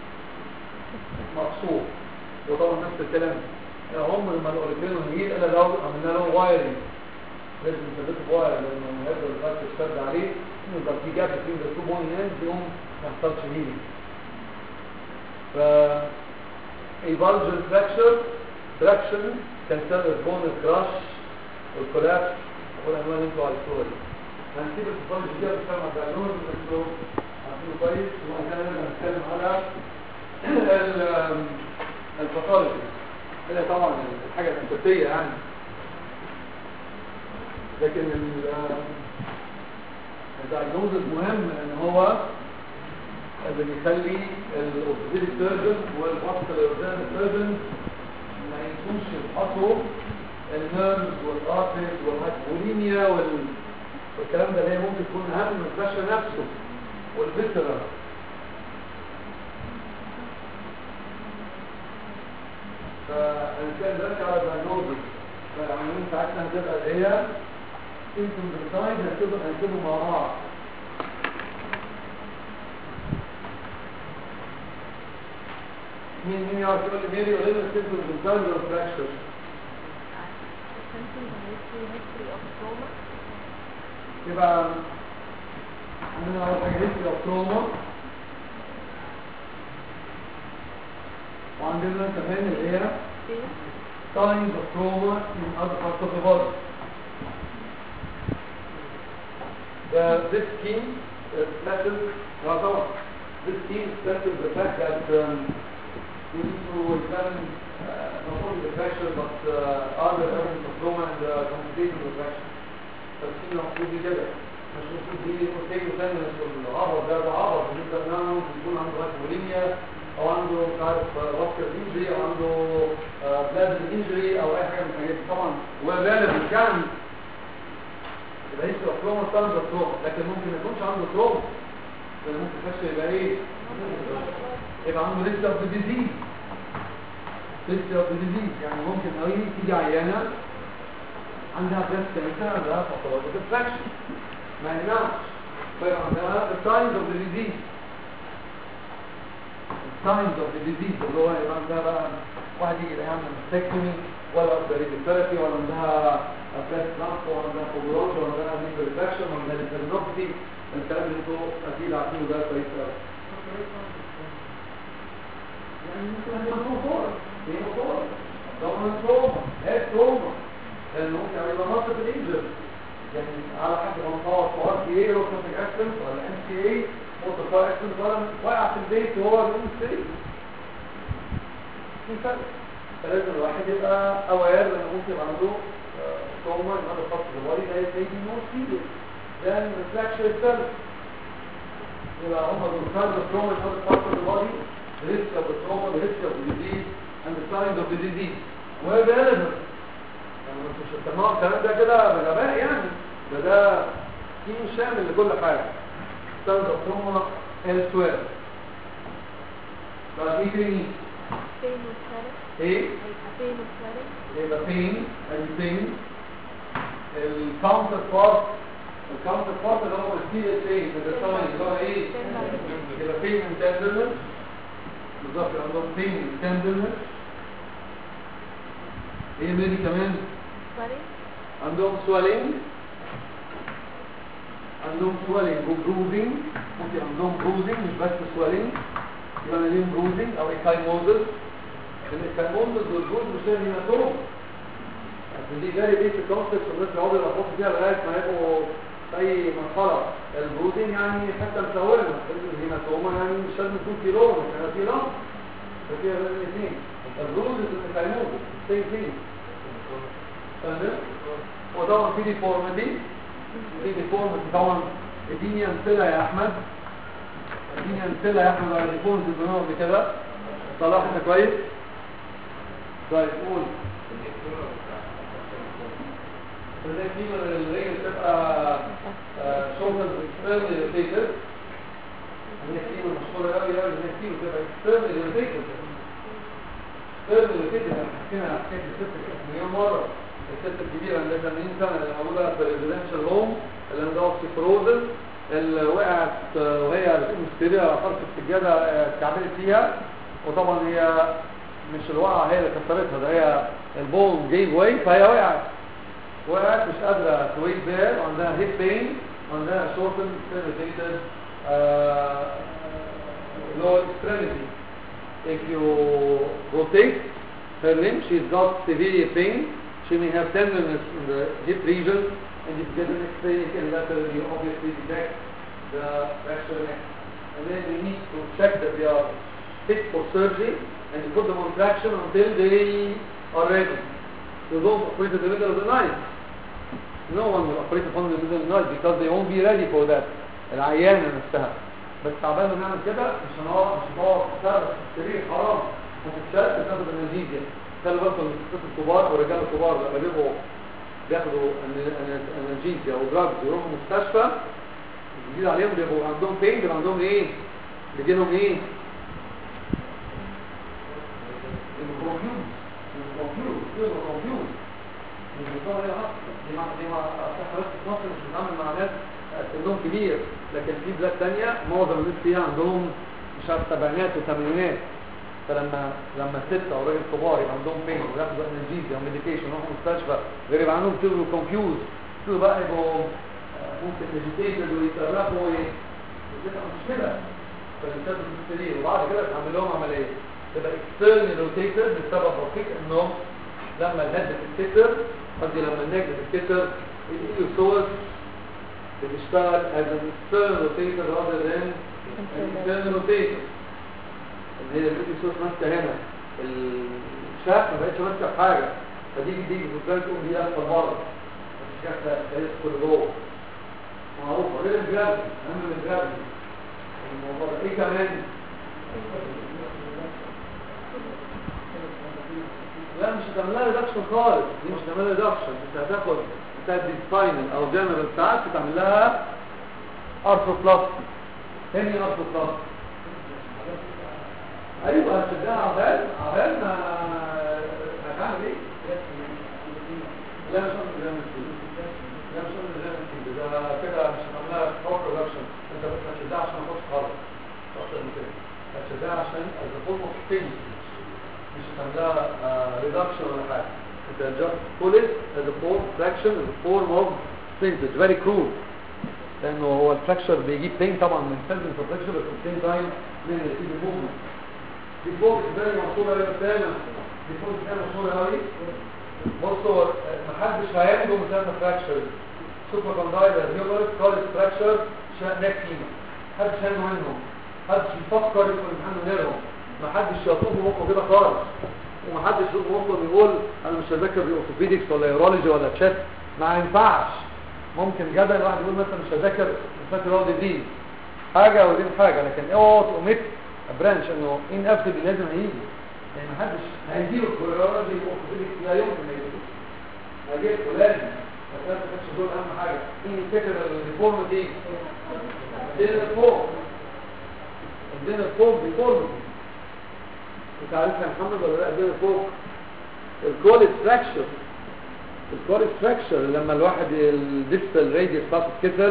مقصور وطبعا نفس الكلام هم لما الاوليتين هيجي الا لو عملنا له وايرنج لازم نثبته بواير لانه هيفضل الفايت يشتد عليه يبقى في جاب بين التو بون هاند يقوم ما يحصلش هيلينج ف ايفالجن فراكشر فراكشن كان سبب بون الكراش والكولابس والعنوان اللي انتوا على الصوره دي هنسيب الباثولوجي دي بتتكلم على الدايجنوز انتوا عارفينه كويس وبعد كده نرجع نتكلم على ال- الباثولوجي هي طبعا الحاجه الاساسيه يعني لكن ال- الدايجنوزز مهم لان هو اللي بيخلي الاورثوبيديك سيرجن والفاسكولار سيرجن ما ينسوش يفحصوا النيرفز والارتريز والهايبوليميا وال... والكلام ده اللي هي ممكن تكون اهم من الفشل نفسه والفيسرا فالانسان دلوقتي على الدايجنوزز فالعمليين ساعتها هتبقى اللي هي symptoms and signs هنكتبهم هنكتبهم مع بعض مين مين يعرف يقول لي ميري يقول لنا symptoms and signs of fracture يبقى عندنا أول حاجة history of trauma وعندنا كمان اللي هي signs of trauma in other parts of the body the, this scheme uh, stresses well, طبعا this scheme stresses the fact that um, we need to examine uh, not only the pressure but uh, other elements of trauma and uh, complications of pressure فالسين المفروض دي كده مش المفروض دي اوتيك ثاني مش العبط ده ده عبط بالنسبه لنا ممكن يكون عنده هايبوليميا او عنده مش عارف واسكر انجري او عنده بلاد انجري او اي حاجه من الحاجات دي طبعا وغالبا كان يبقى هيك تروما ستاندرد تروما لكن ممكن ما يكونش عنده تروما لان ممكن الفشل يبقى ايه يبقى عنده ليست اوف ديزيز ليست اوف ديزيز يعني ممكن قوي تيجي عيانه عندها بريست كانسر عندها pathologic infection ما يمنعش فيبقى عندها the signs of the disease the signs of the disease اللي هو يبقى عندها بقى واحد يجي يعمل مستكتومي ولا اوبريتيف ثيرابي ولا عندها بريست لامب ولا عندها فوبروز ولا عندها نيكل ريفراكشن ولا عندها ليترنوبتي الكلام اللي انتوا اكيد عارفينه ده كويس قوي يعني ممكن هي موتور هي موتور ضمن تروما هي تروما لان ممكن يبقى نقص في الانجل يعني على حسب ما نطور في ار تي اي روكوتيك اكسنت ولا ام تي اي موتور كار اكسنت ولا واقع في البيت وهو بيقوم يشتري في فرق فلازم الواحد يبقى اوير لان ممكن يبقى عنده تروما ان هذا خط البادي ده يبقى نور سيريس ده الفراكشر الثالث يبقى هم دول كارد تروما ان هذا خط البادي the risk of the trauma, the risk of the disease, and the signs of the disease. Where the element يعني مش التنوع الكلام ده كده بغباء يعني ده ده تيم شامل لكل حاجة ستاند اوف تروما elsewhere بقى ايه تاني؟ ايه؟ يبقى فين؟ ادي فين؟ الكاونتر بارت الكاونتر بارت اللي هو السي اس اي ده الثاني اللي هو ايه؟ يبقى فين من تندرنس بالظبط عندهم فين من تندرنس ايه مني كمان؟ عندهم سوالين عندهم سوالين وبروزنج ممكن عندهم بروزنج مش بس سوالين يبقى مليون بروزنج او ايكايموزس الايكايموزس والبروز مش لازم هيماتوم يعني دي فيري بيسك كونسبت والناس بيقعدوا يلخبطوا فيها لغايه ما يبقوا في اي مرحله البروزنج يعني حته مسوله الهيماتوما يعني مش لازم يكون كيلو مش هيبقى في لمب ففيها لازم الاثنين البروزس والايكايموزس سيم ثينج تمام وطبعا في ديفورميتي في ديفورميتي طبعا اديني امثله يا احمد اديني امثله يا احمد على ديفورميتي بنقعد كده صلحنا كويس طيب قول فده في من الرجل بتبقى شولدر اكسترنال روتيتد هي كتير مشهوره قوي قوي هي كتير بتبقى اكسترنال روتيتد اكسترنال روتيتد احنا حكينا حكايه الست مليون مره الست الكبيره اللي 80 سنه اللي موجوده في الريزيدنشال هوم اللي عندها اوستيفروزس اللي وقعت وهي مسترية على طرف السجاده اتكعبلت فيها وطبعا هي مش الوقعه هي اللي كسرتها ده هي البون جيب واي فهي وقعت وقعت مش قادره تويت بير وعندها هيب بين وعندها شورتن ستيريتيتد lower extremity if you rotate her limb she's got severe pain she may have tenderness in the hip region and if you get an x-ray you can laterally obviously detect the fracture neck and then we need to check that they are fit for surgery and you put them on traction until they are ready you don't operate in the middle of the night no one will operate upon the middle of the night because they won't be ready for that العيانة نفسها بس تعبان نعمل كده مش هنقعد مش هنقعد تشتغل في السرير حرام هتتشال تاخد انرجيزيا خلي بالكم من الستات الكبار والرجال الكبار لما بيبقوا بياخدوا انرجيزيا او دراجز يروحوا مستشفى جديد عليهم بيبقوا عندهم بين بيبقى عندهم ايه؟ بيجي لهم ايه؟ الكونفيوز الكونفيوز بيبقوا كونفيوز الموضوع ده دي مع دي مع حضرتك في مصر مش بتتعامل مع ناس سنهم كبير لكن في بلاد تانية معظم الناس فيها عندهم مش عارف سبعينات وثمانينات فلما لما الستة او راجل كبار يبقى عندهم بين وياخدوا انرجيزيا او ميديكيشن يروحوا مستشفى غير يبقى عندهم تبقوا كونفيوز تبقوا بقى يبقوا ممكن اجيتيتد ويتصرفوا بتبقى مشكلة فالستات في السرير وبعد كده تعمل لهم عملية تبقى اكسترنال روتيتد بسبب بسيط انه لما الهد بتتكسر قصدي لما النجم بتتكسر الايلوسورس بتشتغل as an external rotator rather than an internal rotator اللي هي الايلوسورس ماسكه هنا الشاف ما بقتش ماسكه في حاجه فتيجي تيجي في تقوم دي لفه بره مش كده تدخل جوه معروفه غير الجرافيتي اهم من الجرافيتي الموضوع ده ايه كمان لا مش هتعملها ريدكشن خالص دي مش هتعملها ريدكشن انت هتاخد تدي سباينال او جنرال ساعات تعمل لها ارثروبلاستي تاني ارثروبلاستي ايوه هتشجعها عبال عبال ما هتعمل ايه؟ لا مش هعمل جنرال لا مش هعمل جنرال ده كده مش هتعملها فور ريدكشن انت بس هتشجعها عشان اخش خالص اكتر من كده هتشجعها عشان الفورم اوف مش هتعملها ريدكشن ولا حاجه انت just pull it as a form fraction as a form of shrinkage very crude لانه هو الفراكشر بيجيب بين طبعا من سيلفن فراكشر بس at the same time من الريسيف موفمنت دي فوق ازاي مشهوره قوي قدامنا دي فوق ازاي مشهوره قوي بصوا محدش هينجو من سيلفن فراكشر سوبر كوندايلر هيومرس كارس فراكشر ناك فيما محدش هينجو منهم محدش يفكر يدخل امتحان غيرهم محدش يطوف مخه كده خالص ومحدش يطوف مخه يقول انا مش هذاكر الاورثوبيدكس ولا يورولوجي ولا تشات ما ينفعش ممكن جدل واحد يقول مثلا مش هذاكر الفاتيرولوجي دي حاجه ودي حاجه لكن اوعى تقومك برانش انه ان افسد لازم هيجي يعني محدش هيجيله اليورولوجي والاورثوبيدكس لا يمكن هيجيله هيجيله لازم بس ما تاخدش دول اهم حاجه ان فكره الريفورم دي الدين الفوق الدين الفوق ريفورم انت عارفها يا محمد ولا لا الدين الفوق الكول ستراكشر الكول ستراكشر لما الواحد الديستال راديوس بتاعته تتكسر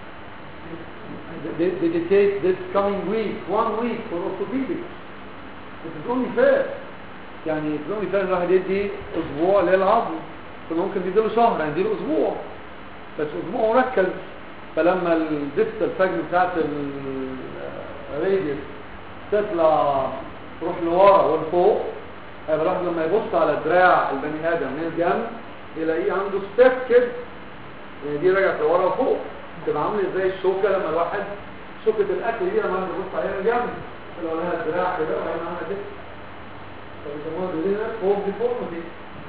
dedicate this coming week one week for orthopedics it is only fair يعني it is only fair الواحد يدي اسبوع للعظم فممكن يديله شهر يديله اسبوع بس اسبوع مركز فلما الديستال فاجن بتاعت الراديوس تطلع تروح لورا ولفوق هيبقى الواحد لما يبص على دراع البني ادم من الجنب يلاقيه عنده ستيب كده يعني دي رجعت لورا وفوق تبقى عامله زي الشوكه لما الواحد شوكه الاكل دي لما الواحد يبص عليها من الجنب لو لها دراع كده وبعدين عامله كده فبيسموها ديلينا فوق ديفورمتي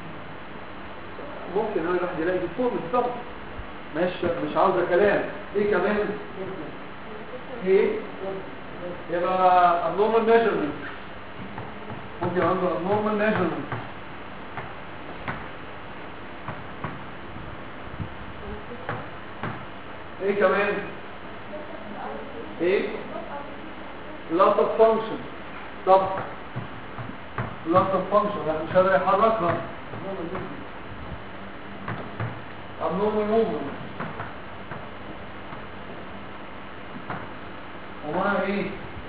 ممكن هو الواحد يلاقي ديفورمتي طبعا مش مش عاوزه كلام ايه كمان ايه يبقى abnormal measurement ممكن عنده abnormal measurement ايه كمان ايه loss of function طب loss of function يعني مش قادر يحركها abnormal movement ومعها ايه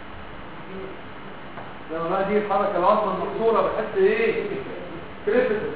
لما بقى دي الحركة العظمى المقصورة بحس ايه كريتيكال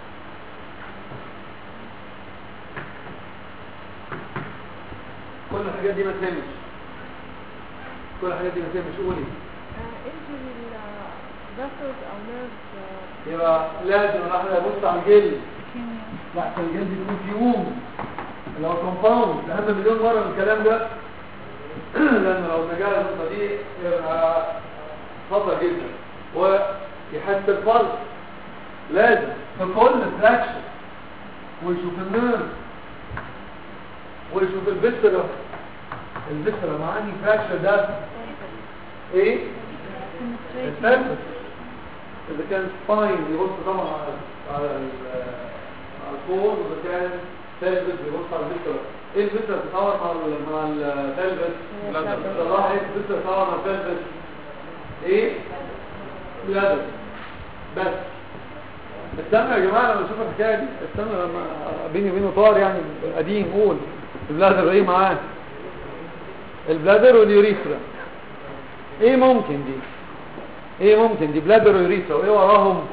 كل الحاجات دي ما تهمش كل الحاجات دي ما تهمش قولي انجري الفاسلز او نيرفز يبقى لازم الواحد يبص على الجلد لا عشان الجلد يكون فيه يوم اللي هو كومباوند اهم مليون مرة من الكلام ده لان لو نجال النقطة دي يبقى خطر جدا ويحس الفرق لازم في كل فراكشن ويشوف النيرف ويشوف الفيسرا الفيسرا مع اني فراكشن ده ايه السيرفس اذا كان سباين يبص طبعا على على ال- على الكور واذا كان سيرفس يبص على الفيسرا ايه الفيسرا تتطور مع ال- مع السيرفس صراحه ايه الفيسرا تتطور مع السيرفس ايه بلادر بس استنى يا جماعه لما نشوف الحكايه دي استنى لما بيني وبينه طار يعني قديم قول البلادر ايه معاه البلادر واليوريثرا ايه ممكن دي ايه ممكن دي بلادر ويوريثرا وايه وراهم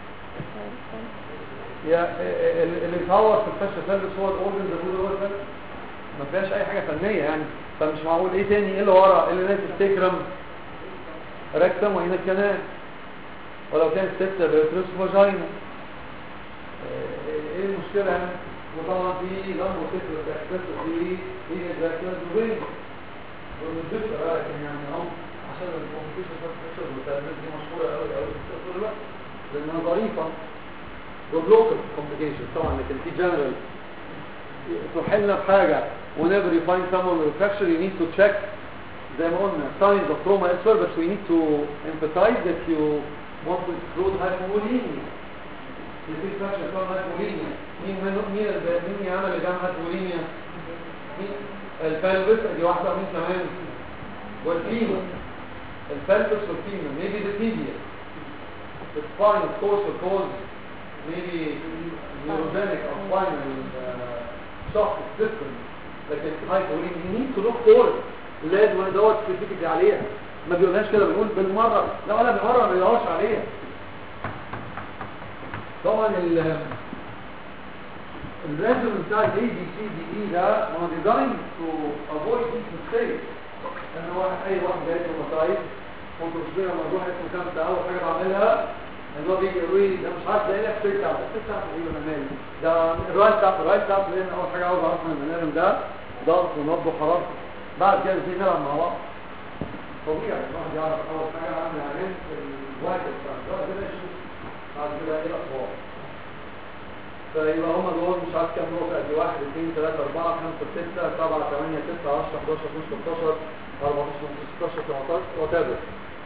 يا ال- اللي يتهور في الفشه سيرفيس هو الاورجن ده كله هو الفشه ما فيهاش اي حاجه فنيه يعني فمش معقول ايه تاني ايه اللي ورا ايه اللي ناس السكرم ركتم وهنا الكنال ولو كان ستة بيترس فاجينا ايه المشكلة يعني وطبعا في لمبه ستة بيحسس في في ذاكرة زوين والمدفع لكن يعني هم عشان الكومبيوتر فاكتشر والتلميذ دي مشهورة قوي قوي في طول الوقت لانها ظريفة وبلوكال كومبليكيشن طبعا لكن في جنرال تحلنا بحاجة whenever you find someone with a fracture you need to check زي ما قلنا signs of trauma elsewhere but we need to emphasize that you want to exclude hypovolemia you see fracture from hypovolemia مين من مين ال- مين يعمل اللي جام hypovolemia مين البلبس دي واحدة مين كمان والفيمر البلبس والفيمر maybe the tibia the spine of course will cause maybe neurogenic or spinal uh, shock system لكن hypovolemia you need to look for it لازم ندور سبيسيفيكلي عليها ما بيقولهاش كده بنقول بالمره لا ولا بالمره ما بيدورش عليها طبعا ال الريزم بتاع الاي بي سي دي اي ده هو ديزاين تو افويد ذيس ميستيك لان هو اي واحد جاي له مصايب كنت مش بيها موضوع اسمه كام اول حاجه بعملها ان هو بيجي يقول لي ده مش عارف ده ايه الاكسبيرت بتاعته الاكسبيرت بتاعته ايه انا مالي ده الرايت بتاعته الرايت بتاعته لان اول حاجه عاوز اعرف من البني ادم ده ضغط ونبض وحرارته بعد كده نبتدي نلعب مع بعض طبيعي الواحد يعرف اول حاجه عامل عليه الواجب بتاع بعد كده يشوف بعد كده ايه الاخبار فيبقى هم دول مش عارف كام نقطه قد واحد اثنين ثلاثه اربعه خمسه سته سبعه ثمانيه تسعه 10 11 12 13 14 15 16 وات ايفر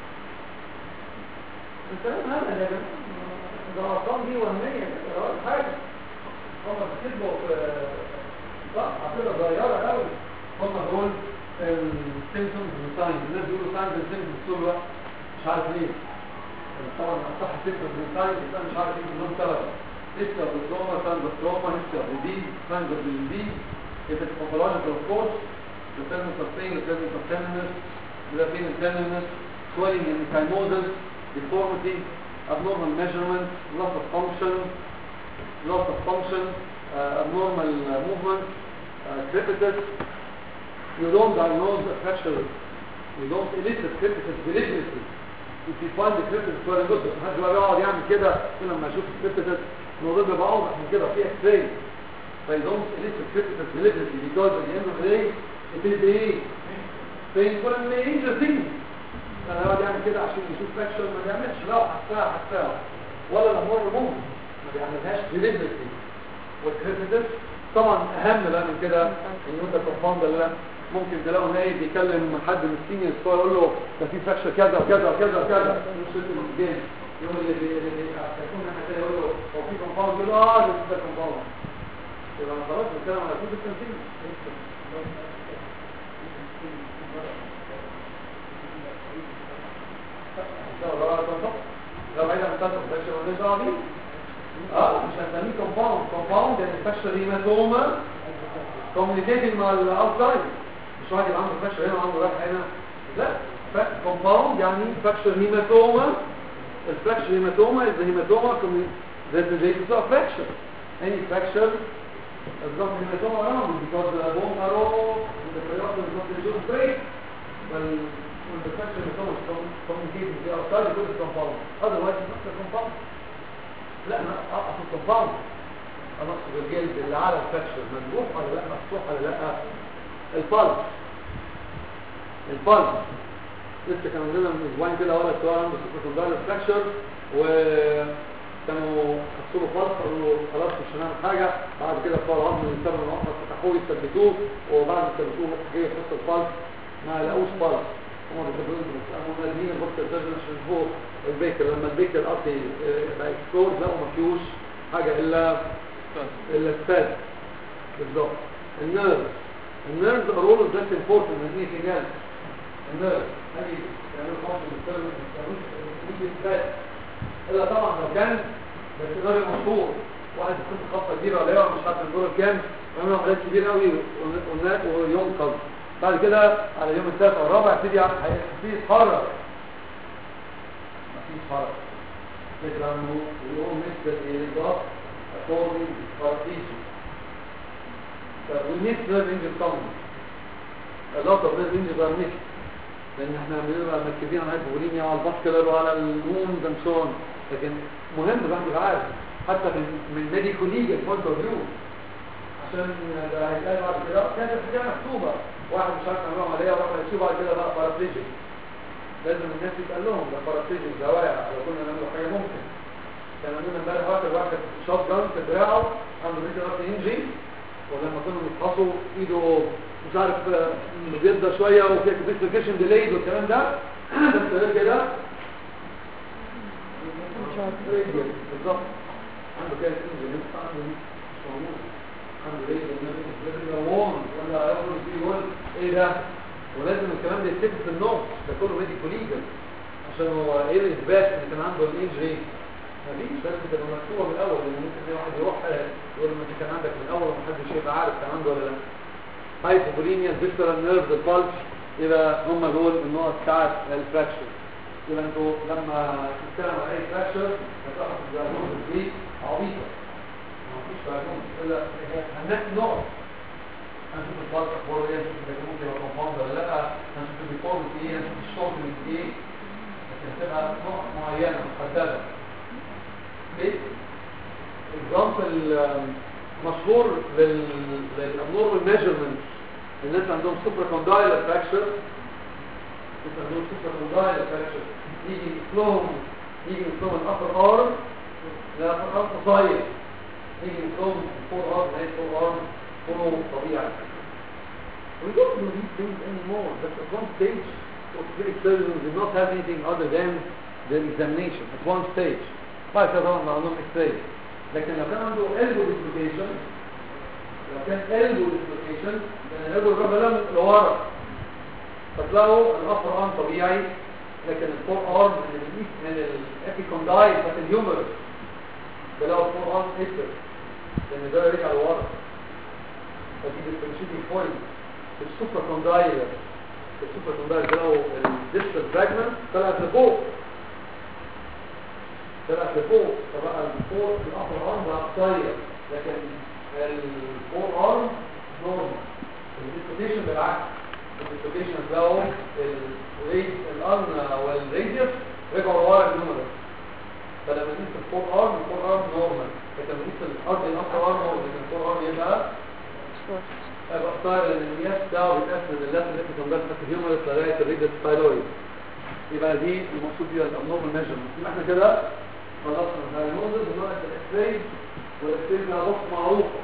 الكلام هذا يا جماعه ده الارقام دي وهميه ده حاجه هم بيكتبوا في صفحه كده صغيره قوي هم دول السيمبتومز والساينز الناس بيقولوا ساينز والسيمبتومز طول الوقت مش عارف ليه طبعا اصح السيمبتومز والساينز بس انا مش عارف ايه كلهم سبب هيستر بالتروما ساينز بالتروما هيستر بالديز ساينز بالديز if it's pathological of course the presence of pain the presence of tenderness the pain and tenderness swelling and ecchymosis deformity abnormal measurement loss of function loss of function uh, abnormal uh, movement uh, crepitus you don't diagnose a fracture we don't elicit criticism deliberately if you find the criticism very good بس محدش بقى يقعد يعمل كده كل لما يشوف الكريتيسيزم الموضوع بيبقى اوضح من كده في اكسري فيو دونت elicit criticism deliberately because at the end of the day it is ايه painful and interesting انا يقعد يعمل كده عشان يشوف فاكشن ما بيعملش لا حساها حساها ولا الامور ريموف ما بيعملهاش deliberately والكريتيسيزم طبعا اهم بقى من كده ان انت كومباوند لا ممكن تلاقوا نايب بيكلم حد من السينيورز يقول له ده في فاكشن كذا وكذا وكذا وكذا مش انت من يوم اللي بي اللي بي هيكون احنا كده يقول له هو في كومباوند يقول له اه ده ده كومباوند يبقى انا خلاص بتكلم على كود التنفيذ لو بعيد عن التنفيذ فاكشن مالناش دعوه بيه اه مش هنسميه كومباوند كومباوند يعني فاكشن هيماتوما كوميونيكيتنج مع الاوتسايد مش واحد يبقى عنده فاكشن هنا وعنده رايح هنا لا كومباوند يعني فاكشن هيماتوما الفراكشر هيماتوما is the hematoma that relates to a fracture any fracture has got hematoma around it because the bone marrow and the periodontal is not reduced break well when the fracture hematoma is communicating with the outside it is compound otherwise it's not a compound لا انا اقصد compound انا اقصد الجلد اللي على الفراكشر مفتوح ولا لا مفتوح ولا لا البلس البلس لسه كان عندنا من اسبوعين كده ولد سؤال عنده سوبر فراكشر وكانوا حصلوا فرص قالوا خلاص مش هنعمل حاجه بعد كده صار عظم من سبب المؤخر فتحوه يثبتوه وبعد ما ثبتوه جاي يحط الفالس ما لقوش فالس هم بيثبتوه بس قاموا نازلين البوكس السيرجن عشان يشوفوا البيكر لما البيكر قصدي بقى اكسبلور لقوا ما فيهوش حاجه الا الا الساد بالظبط النيرف النيرف are always less important than anything else النيرف هذه يعني الفانكشن السيرفيس مش الفات الا طبعا لو كان باعتبار مشهور واحد يكون خطه كبيره ولا مش عارف الدور الكام ويعمل عمليات كبيره قوي وينقذ بعد كده على اليوم الثالث او الرابع يبتدي يبتدي يتحرك مفيش حركه فكره انه يقوم مثل الاضافه according to strategy we miss nerve injury common a lot of nerve injuries are missed لان احنا بنبقى مركزين على الهيبوبوليميا وعلى الباسكولار وعلى الوند اند سو لكن مهم الواحد يبقى عارف حتى من من ميديكو ليجل بوينت اوف فيو عشان ده هيتقال بعد كده كانت الحكايه مكتوبه واحد مش عارف يعمل عمليه وراح يشوف بعد كده بقى بارابليجيك لازم الناس يتقال لهم ده بارابليجيك ده واقع لو كنا نعمل حاجه ممكن كان عندنا امبارح واحد واحد شوت جان في دراعه عنده فيديو راسي انجري ولما كانوا بيفحصوا ايده مش عارف بيضة شوية وفي كبيسفيكيشن ديليد والكلام ده بس غير كده بالظبط عنده كده انجري لسه عنده مش موجود عنده ايه ده وون ولا يخرج فيه وون ايه ده ولازم الكلام ده يتكتب في النص ده كله ميديكو ليجل عشان هو ايه الاثبات ان كان عنده الانجري مفيش لازم تبقى مكتوبه من الاول لان ممكن في واحد يروح يقول ما انت كان عندك من الاول ومحدش يبقى عارف كان عنده ولا لا هايبوبوليميا فيسرال نيرف البالش يبقى هم دول النقط بتاعت الفراكشر يبقى انتوا لما تتكلموا على اي فراكشر هتعرفوا الدياجنوز دي عبيطه مفيش دياجنوز الا هنلاقي نقط هنشوف البالش اخباره ايه هنشوف اذا ممكن يبقى كومباوند ولا لا هنشوف الديفورمت ايه هنشوف الشورتنج ايه لكن تبقى نقط معينه محدده اكزامبل مشهور للابنورمال ميجرمنت الناس عندهم سوبر كوندايلر فراكشر الناس عندهم سوبر كوندايلر فراكشر يجي يسلوهم يجي يسلوهم الابر ارم الابر ارم قصير يجي يسلوهم الفور ارم زي الفور ارم كله طبيعي We don't do these things anymore. But at one stage, orthopedic surgeons did not have anything other than the examination at one stage. بعد كده طبعا عندهم اكس لكن لو كان عنده elbow dislocation لو كان elbow dislocation كان الالبو الرابع لورا فتلاقوا الابر ارم طبيعي لكن الفور ارم من الايست من الابيكونداي بتاعت الهيومر تلاقوا الفور ارم اكتر لان ده رجع لورا فدي differentiating point في السوبر كوندايلر في السوبر كوندايلر تلاقوا الديستال فراجمنت طلعت لفوق طلعت لفوق فبقى الفور الابر ارم بقى قصير لكن الفور ارم نورمال الديسلوكيشن بالعكس الديسلوكيشن بتاعه الريد الارم والراديوس رجعوا ورا النمرة فلما نقيس الفور ارم الفور ارم نورمال لكن لما نقيس الارض الابر ارم لكن الفور ارم يبقى يبقى صار النياس بتاعه بيتقسم من اللفت اللي كان بس في الهيومرس لغايه الريدس ثايرويد يبقى دي المقصود بيها الابنورمال ميجرمنت يبقى احنا كده خلصنا الدايجنوزز وناقص الاكس راي والاكس راي لها بص معروفه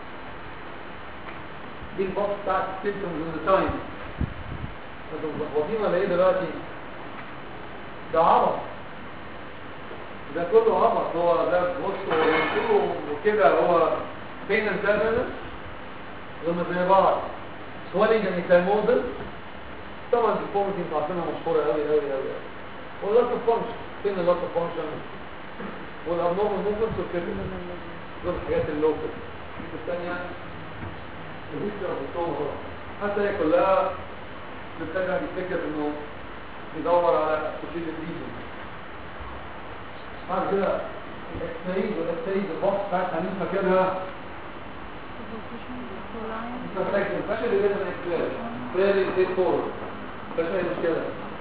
دي البص بتاعت السيمتومز اند تايم انتوا مظبطين ولا ايه دلوقتي؟ ده عبط ده كله عبط هو ده بص هو وكده هو فين الزمن لما زي بعض سوالينج انيكايموزل طبعا الديفورميتي انتوا عارفينها مشهوره قوي قوي قوي واللاس اوف فانكشن فين اللاس اوف فانكشن والابنورمال موفمنتس والكده دول الحاجات اللوكال الثانيه الهيستوري اوف الصوم حتى هي كلها بترجع تفتكر انه يدور على سوشيال ريزون بعد كده الاكسايد والاكسايد البوكس بتاعت هنين فاكرها perfection فشل اللي لازم اكسايد فيري ستيت فورورد مفيش اي مشكله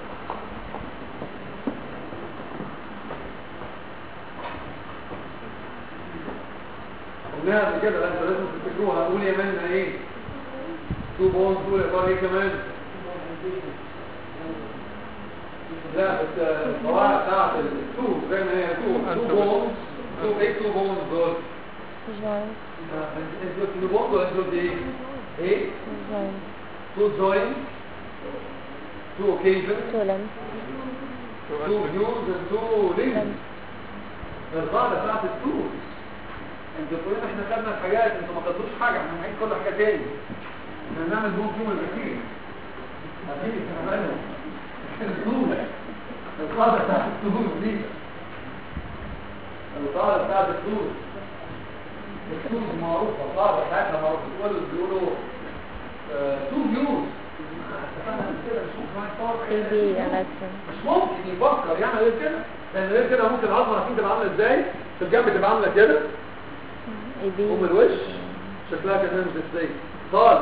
قلناها قبل كده لا انتوا لازم تفتكروها هنقول يا مان ايه تو بونز دول يا ترى ايه كمان لا بس القواعد بتاعت التو زي ما هي تو تو بونز تو ايه تو بونز دول joint انتوا تو بونز ولا انتوا دي ايه joint تو جوين تو اوكيجن two limbs تو فيوز تو لينز القاعده بتاعت التو انتوا بتقولوا احنا خدنا الحاجات انتوا ما خدتوش حاجه احنا هنعيد كل حاجه تاني احنا هنعمل بوم فيهم الكثير هتيجي هنعملهم الدول القاعده بتاعت الدول دي القاعده بتاعت الدول الدول معروفه القاعده بتاعتها معروفه بيقولوا بيقولوا تو فيوز AB election مش ممكن يفكر يعمل غير كده لان غير كده ممكن العظمه عارفين تبقى عامله ازاي في الجنب تبقى عامله كده AB ام الوش شكلها كده مش ازاي خالص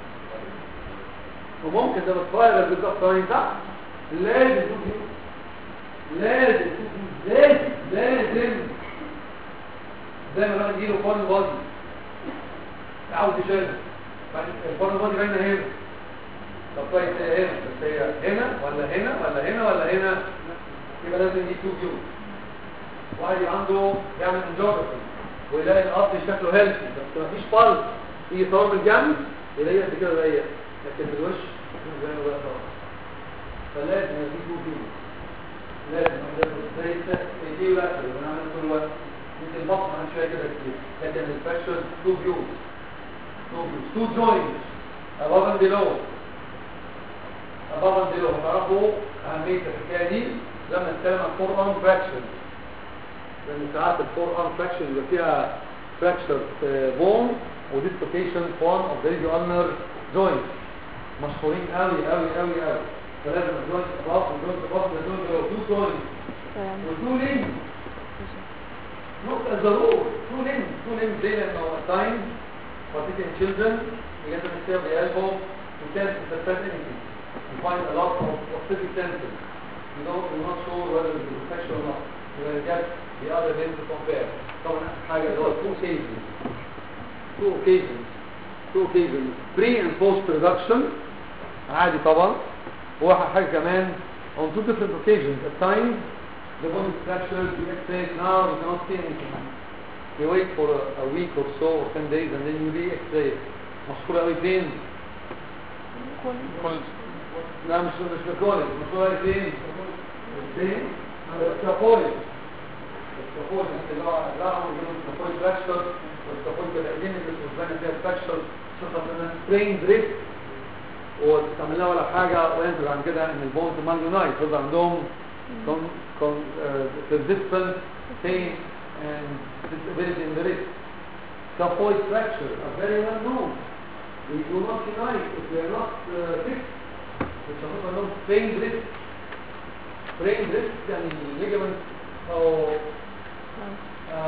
وممكن ده بتفاير بالظبط ما ينفعش لازم تكون فيه. لازم تكون فيه. لازم لازم زي ما الواحد يجيله فورن بادي عاوز يشيلها بعدين الفورن بادي باينه هنا طب كويس هي هنا بس هي هنا ولا هنا ولا هنا ولا هنا يبقى لازم يجيب تو فيو واحد عنده يعمل انجوجرافي ويلاقي الاصل شكله هيلثي بس مفيش فالس يجي صور من الجنب يلاقي قد كده ضيق لكن الوش يكون زي ما بقى طبعا فلازم يجيب تو فيو لازم زي دي لا بنعمل طول الوقت يمكن البطن عن شويه كده كتير لكن الفاكشن تو فيوز تو فيوز تو جوينتس above and below above and below هتعرفوا أهمية الحكاية دي لما نتكلم عن فور ارم فراكشن لأن ساعات الفور ارم فراكشن يبقى فيها فراكشر بون وديسلوكيشن في one of the ulnar joints مشهورين قوي قوي قوي قوي فلازم الجوينت above والجوينت above والجوينت below two joints وتو لينز نقطة ضرور تو لينز تو لينز دي لأنه signs particularly in children you get to disturb the elbow you can't interpret anything you find a lot of, of physical senses you don't, you're not sure whether it's infection or not you're going to get the other limb to compare طبعا أحسن حاجة اللي هو two occasions two occasions two occasions pre and post reduction عادي طبعا وواحد حاجة كمان on two different occasions at times the bone is fractured you x-ray now you cannot see anything you wait for a, a week or so or 10 days and then you re x-ray مشهورة قوي فين؟ لا مش مش بكولج مشهورة قوي فين؟ فين؟ السكافولج السكافولج اللي هو الرقم اللي هو السكافولج فراكشر والسكافولج القديم اللي بتبان فيها فراكشر شوفها في سبرين دريفت وتعمل لها ولا حاجة وينتج عن كده ان البونز ماليونايت يفضل عندهم con, con, uh, persistent pain and disability in the wrist. Scaphoid fracture are very well known. We do not unite if they are not uh, fixed. which are also known sprained wrist. Sprained wrist يعني ligament أو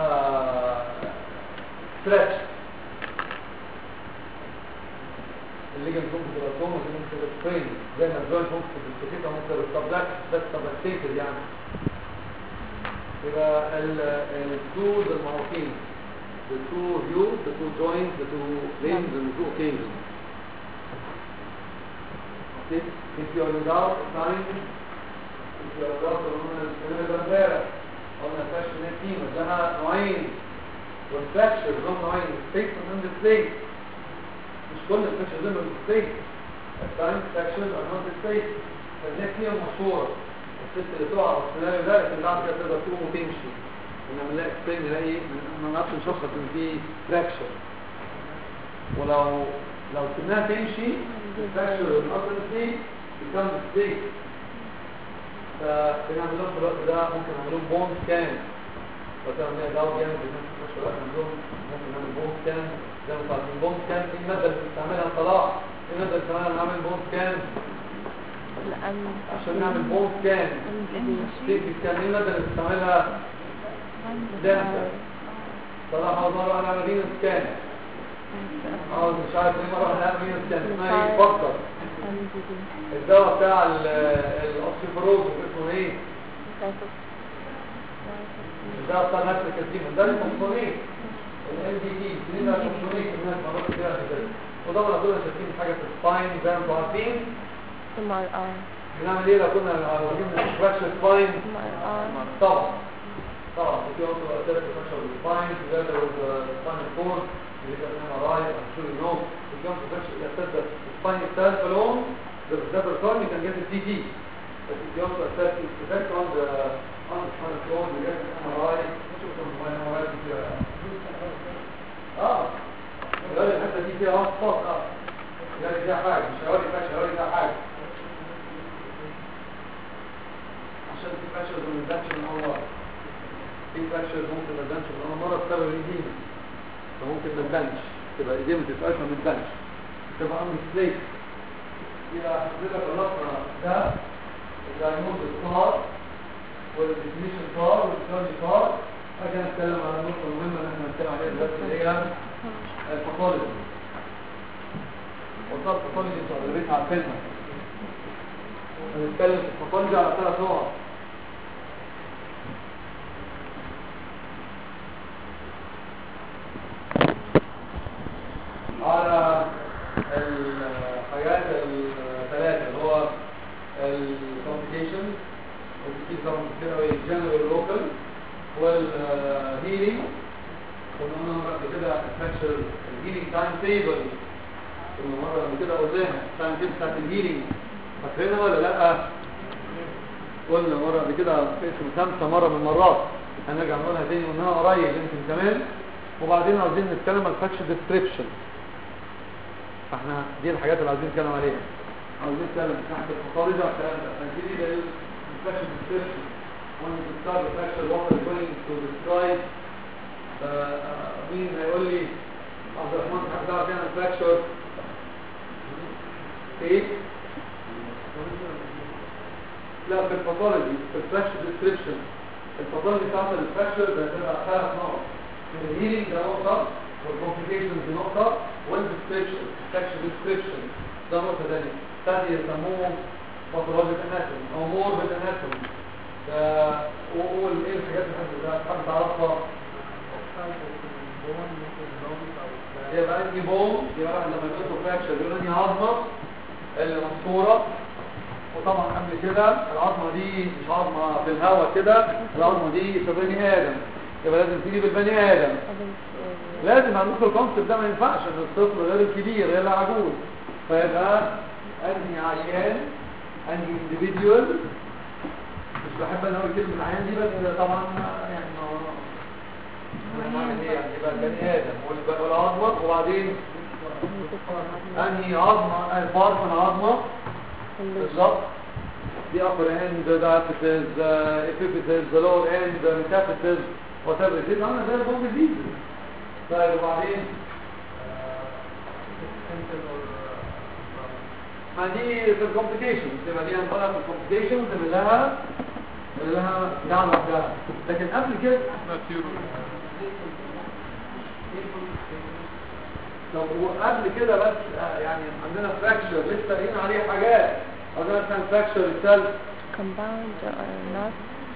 uh, stretch. الليجن ممكن تبقى توم ممكن تبقى سبرينج زي ما الجوينت ممكن تبقى سبرينج ممكن تبقى سبلاك بس سبلاكتيتد يعني يبقى التوز المعروفين the two views, the two joints, the two limbs, and the two occasions. Okay? If you are in doubt, sign. If you are in doubt, قلنا الكلمة امبارح قلنا فاش نتيم لها نوعين والفراكشر لهم نوعين ستيت ومن ستيت مش كل الفراكشر لهم ستيت الساين فراكشر are not ستيت فالناس هي مشهورة الست اللي تقع في السيناريو ده لكن بعد كده تقدر تقوم وتمشي لما نلاقي اكسبرين نلاقي ما نعرفش نشخص ان في فراكشر ولو لو سيبناها تمشي الفراكشر الاصل ستيت بيكم ستيت فبنعمل لهم في الوقت ده ممكن نعمل لهم بون سكان لو كان عندنا دواء جامد في نفس الوقت نعمل لهم ممكن نعمل بون سكان زي ما قلت بون سكان ايه الماده اللي بنستعملها صلاح ايه الماده اللي بنستعملها نعمل بون سكان الأم عشان نعمل بون سكان سيتي سكان ايه الماده اللي بنستعملها دانسر صلاح اول مره انا اعمل رينا سكان عاوز مش عارف ليه مره انا اعمل رينا سكان اسمها ايه فكر الدواء بتاع الاوسيفروز اسمه ايه الدواء بتاع نفس الكتيمة ده الكمبونيت ال دي تي سنين الكمبونيت الناس مرات كتير عشان كده وطبعا كلنا شايفين حاجة في السباين زي ما انتم عارفين ثم الآن بنعمل ايه لو كنا واخدين فراكشر سباين ثم الآن طبعا طبعا في اوتو ثيرابي فراكشر سباين together with the spinal cord اللي كان ام ار اي I'm sure you know if you want to fracture the assess the spine itself alone the reservoir cord you can get the CT but if you want to assess its effect on the on the spinal cord you get an MRI نشوف الموبايل MRI كتير اه الراجل الحته دي فيها وصفات اه يعني فيها حاجه مش هوري فراكشر هوري فيها حاجه عشان في فراكشر ما نبانش ان هو في فراكشر ممكن ما تبانش ان هو مره بسبب الايديما فممكن ما تبانش تبقى ايديما ما تبقاش ما تبانش تبقى امر سليك يبقى حضرتك خلصنا ده الدايموز الكار والديفينيشن كار والتكنولوجي كار حاجه نتكلم على النقطه المهمه اللي احنا هنتكلم عليها دلوقتي اللي هي الباثولوجي وصلت الباثولوجي انتوا اغلبيتها عارفينها هنتكلم في الباثولوجي على ثلاث نقط على الحاجات الثلاثة اللي هو الكومبليكيشن وفي طبعا كتير قوي الجنرال لوكال والهيلينج كنا مرة قبل كده فاكشر الهيلينج تايم تيبل كنا مرة قبل كده قلناها التايم تيبل بتاعت الهيلينج فاكرينها ولا لا؟ قلنا مرة قبل كده اسم خمسة مرة من المرات هنرجع نقولها تاني قلناها قريب يمكن كمان وبعدين عاوزين نتكلم عن الفاكشر ديسكريبشن فاحنا دي الحاجات اللي عايزين نتكلم عليها عاوزين نتكلم تحت الباثولوجي على الكلام ده فنبتدي بالانفكشن ديسكريبشن when you describe the fracture what are you going to describe آه، مين هيقول لي عبد الرحمن حد تعرف يعمل fracture ايه لا في الباثولوجي في الفراكشر ديسكريبشن الباثولوجي بتاعت الفراكشر ده هتبقى ثلاث نقط الهيلينج ده نقطه والكومبليكيشنز نقطه والديسكريبشن الفراكشر ديسكريبشن ده نقطه ثانيه ثاني يسموه باثولوجيك اناتومي او موربيد اناتومي ده وقول ايه الحاجات اللي حد حد تعرفها يبقى انهي بوم يبقى واحد لما يقول فراكشر يقول انهي عظمه اللي مذكوره وطبعا قبل كده العظمه دي مش عظمه في الهواء كده العظمه دي في بني ادم يبقى لازم تيجي بالبني ادم لازم عندكم الكونسيبت ده ما ينفعش ان الطفل غير الكبير غير العجوز فيبقى انهي عيان انهي individual مش بحب انا اقول كلمه عيان دي بس طبعا يعني ما يعني ايه يعني يبقى البني ادم والب- والعظمه وبعدين انهي عظمه الفار من عظمه بالظبط the upper end the diaphysis the epiphysis the lower end the metaphysis whatever it is عامله زي البوم دي طيب وبعدين ما دي في الكومبليكيشنز يبقى دي هنقولها في الكومبليكيشنز اللي لها اللي لها دعوه لوحدها لكن قبل كده طب وقبل كده بس آه، يعني عندنا فراكشر لسه قايلين عليه حاجات عندنا مثلا فراكشر السيل compound or not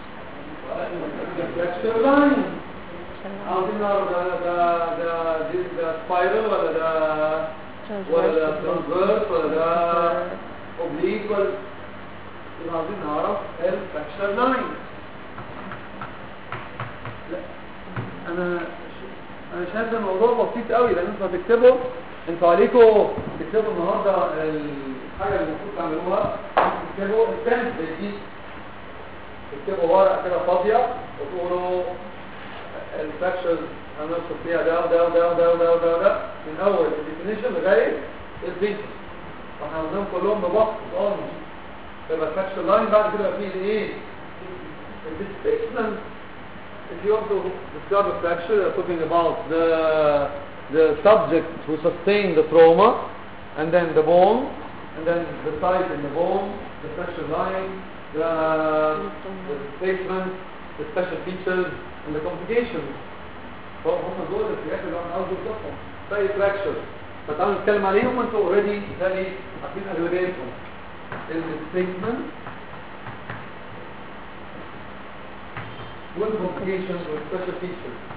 فراكشر لاين عاوزين نعرف ده ده ده دي ده سبايرال ولا ده ولا ده ترانسفيرس ولا ده اوبليك ولا يبقى عاوزين نعرف الفراكشر لاين لا انا انا شايف ده الموضوع بسيط قوي لان انتوا هتكتبوا انتوا عليكم تكتبوا النهارده الحاجه اللي المفروض تعملوها تكتبوا التمبلت دي تكتبوا ورقه كده فاضيه وتقولوا الفراكشرز هندخل فيها ده وده وده وده وده وده وده من اول الديفينيشن لغايه الفيتس واحنا عاوزينهم كلهم ببسط اولموست يبقى الفراكشر لاين بعد كده يبقى فيه الايه؟ الديسبيسمنت if you want to describe a fracture, you're talking about the the subject who sustained the trauma, and then the bone, and then the site in the bone, the fracture line, the, the displacement, the special features, and the complications. فهم دول الحاجات اللي انا عاوز اوصفهم زي fracture فتعالوا نتكلم عليهم وانتوا اوريدي بالتالي عارفين اغلبيتهم الديسبيسمنت والcomplications والspecial features